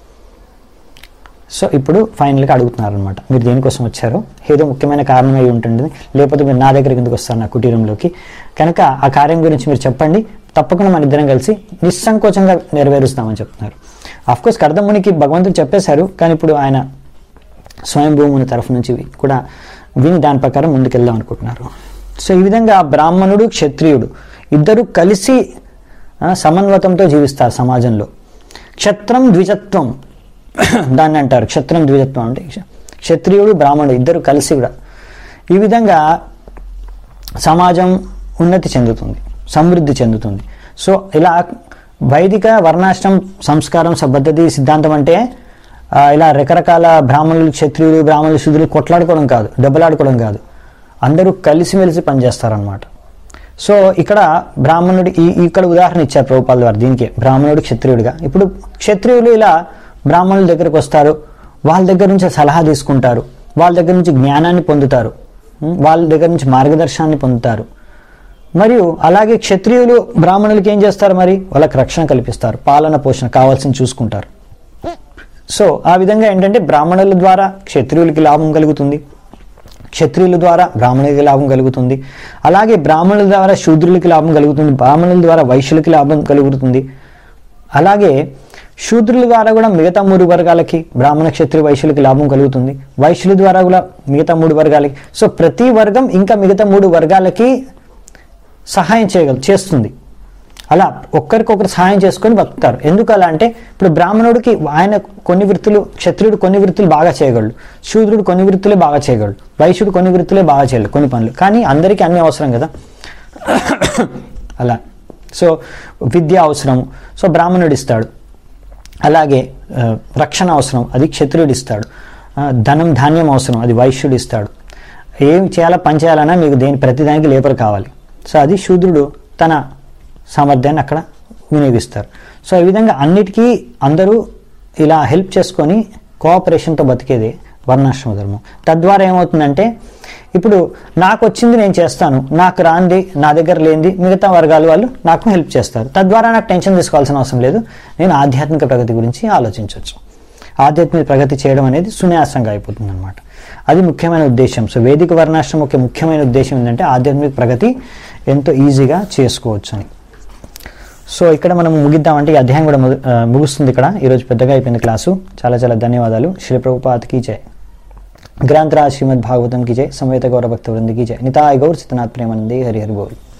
సో ఇప్పుడు ఫైనల్గా అడుగుతున్నారు అనమాట మీరు దేనికోసం వచ్చారో ఏదో ముఖ్యమైన కారణం అయి ఉంటుంది లేకపోతే మీరు నా దగ్గరికి ఎందుకు వస్తారు నా కుటీరంలోకి కనుక ఆ కార్యం గురించి మీరు చెప్పండి తప్పకుండా మన ఇద్దరం కలిసి నిస్సంకోచంగా నెరవేరుస్తామని చెప్తున్నారు కోర్స్ కర్దమునికి భగవంతుడు చెప్పేశారు కానీ ఇప్పుడు ఆయన స్వయం భూముని తరఫు నుంచి కూడా విని దాని ప్రకారం ముందుకెళ్దాం అనుకుంటున్నారు సో ఈ విధంగా బ్రాహ్మణుడు క్షత్రియుడు ఇద్దరు కలిసి ఆ, సమన్వతంతో జీవిస్తారు సమాజంలో క్షత్రం ద్విజత్వం దాన్ని అంటారు క్షత్రం ద్విజత్వం అంటే క్ష- క్షత్రియుడు బ్రాహ్మణుడు ఇద్దరు కలిసి కూడా ఈ విధంగా సమాజం ఉన్నతి చెందుతుంది సమృద్ధి చెందుతుంది సో ఇలా వైదిక వర్ణాశ్రమ సంస్కారం స- పద్ధతి సిద్ధాంతం అంటే ఆ, ఇలా రకరకాల బ్రాహ్మణులు క్షత్రియులు బ్రాహ్మణులు శుద్ధులు కొట్లాడుకోవడం కాదు దెబ్బలాడుకోవడం కాదు అందరూ కలిసిమెలిసి పనిచేస్తారనమాట సో ఇక్కడ బ్రాహ్మణుడు ఈ ఇక్కడ ఉదాహరణ ఇచ్చారు ప్రభుపాల్ వారు దీనికే బ్రాహ్మణుడు క్షత్రియుడిగా ఇప్పుడు క్షత్రియులు ఇలా బ్రాహ్మణుల దగ్గరకు వస్తారు వాళ్ళ దగ్గర నుంచి సలహా తీసుకుంటారు వాళ్ళ దగ్గర నుంచి జ్ఞానాన్ని పొందుతారు ఉం, వాళ్ళ దగ్గర నుంచి మార్గదర్శనాన్ని పొందుతారు మరియు అలాగే క్షత్రియులు బ్రాహ్మణులకి ఏం చేస్తారు మరి వాళ్ళకి రక్షణ కల్పిస్తారు పాలన పోషణ కావాల్సింది చూసుకుంటారు సో ఆ విధంగా ఏంటంటే బ్రాహ్మణుల ద్వారా క్షత్రియులకి లాభం కలుగుతుంది క్షత్రియుల ద్వారా బ్రాహ్మణులకి లాభం కలుగుతుంది అలాగే బ్రాహ్మణుల ద్వారా శూద్రులకి లాభం కలుగుతుంది బ్రాహ్మణుల ద్వారా వైశ్యులకి లాభం కలుగుతుంది అలాగే శూద్రుల ద్వారా కూడా మిగతా మూడు వర్గాలకి బ్రాహ్మణ క్షత్రియ వైశ్యులకి లాభం కలుగుతుంది వైశ్యుల ద్వారా కూడా మిగతా మూడు వర్గాలకి సో ప్రతి వర్గం ఇంకా మిగతా మూడు వర్గాలకి సహాయం చేయగల చేస్తుంది అలా ఒక్కరికొకరు సహాయం చేసుకొని బతుకుతారు ఎందుకు అలా అంటే ఇప్పుడు బ్రాహ్మణుడికి ఆయన కొన్ని వృత్తులు క్షత్రియుడు కొన్ని వృత్తులు బాగా చేయగలడు శూద్రుడు కొన్ని వృత్తులే బాగా చేయగలడు వైశ్యుడు కొన్ని వృత్తులే బాగా చేయగలడు కొన్ని పనులు కానీ అందరికీ అన్ని అవసరం కదా అలా సో విద్య అవసరం సో బ్రాహ్మణుడు ఇస్తాడు అలాగే ఆ, రక్షణ అవసరం అది క్షత్రియుడు ఇస్తాడు ఆ, ధనం ధాన్యం అవసరం అది వైశ్యుడు ఇస్తాడు ఏం చేయాలా పని చేయాలన్నా మీకు దేని ప్రతిదానికి లేబర్ కావాలి సో అది శూద్రుడు తన సామర్థ్యాన్ని అక్కడ వినియోగిస్తారు సో ఈ విధంగా అన్నిటికీ అందరూ ఇలా హెల్ప్ చేసుకొని కోఆపరేషన్తో బతికేది వర్ణాశ్రమ ధర్మం తద్వారా ఏమవుతుందంటే ఇప్పుడు నాకు వచ్చింది నేను చేస్తాను నాకు రాంది నా దగ్గర లేనిది మిగతా వర్గాల వాళ్ళు నాకు హెల్ప్ చేస్తారు తద్వారా నాకు టెన్షన్ తీసుకోవాల్సిన అవసరం లేదు నేను ఆధ్యాత్మిక ప్రగతి గురించి ఆలోచించవచ్చు ఆధ్యాత్మిక ప్రగతి చేయడం అనేది సున్యాసంగా అయిపోతుంది అనమాట అది ముఖ్యమైన ఉద్దేశం సో వేదిక వర్ణాశ్రమం ఒక ముఖ్యమైన ఉద్దేశం ఏంటంటే ఆధ్యాత్మిక ప్రగతి ఎంతో ఈజీగా చేసుకోవచ్చు అని సో ఇక్కడ మనం ముగిద్దామంటే ఈ అధ్యాయం కూడా ము- ఆ, ముగుస్తుంది ఇక్కడ ఈరోజు పెద్దగా అయిపోయింది క్లాసు చాలా చాలా ధన్యవాదాలు శ్రీ ప్రభుపాత్కి జై గ్రంథరాజ్ శ్రీమద్ భాగవతం की जय समवेत गौर भक्त वृंद की जय निताय गौर सितनाथ प्रेमानंदी हरि हरि बोल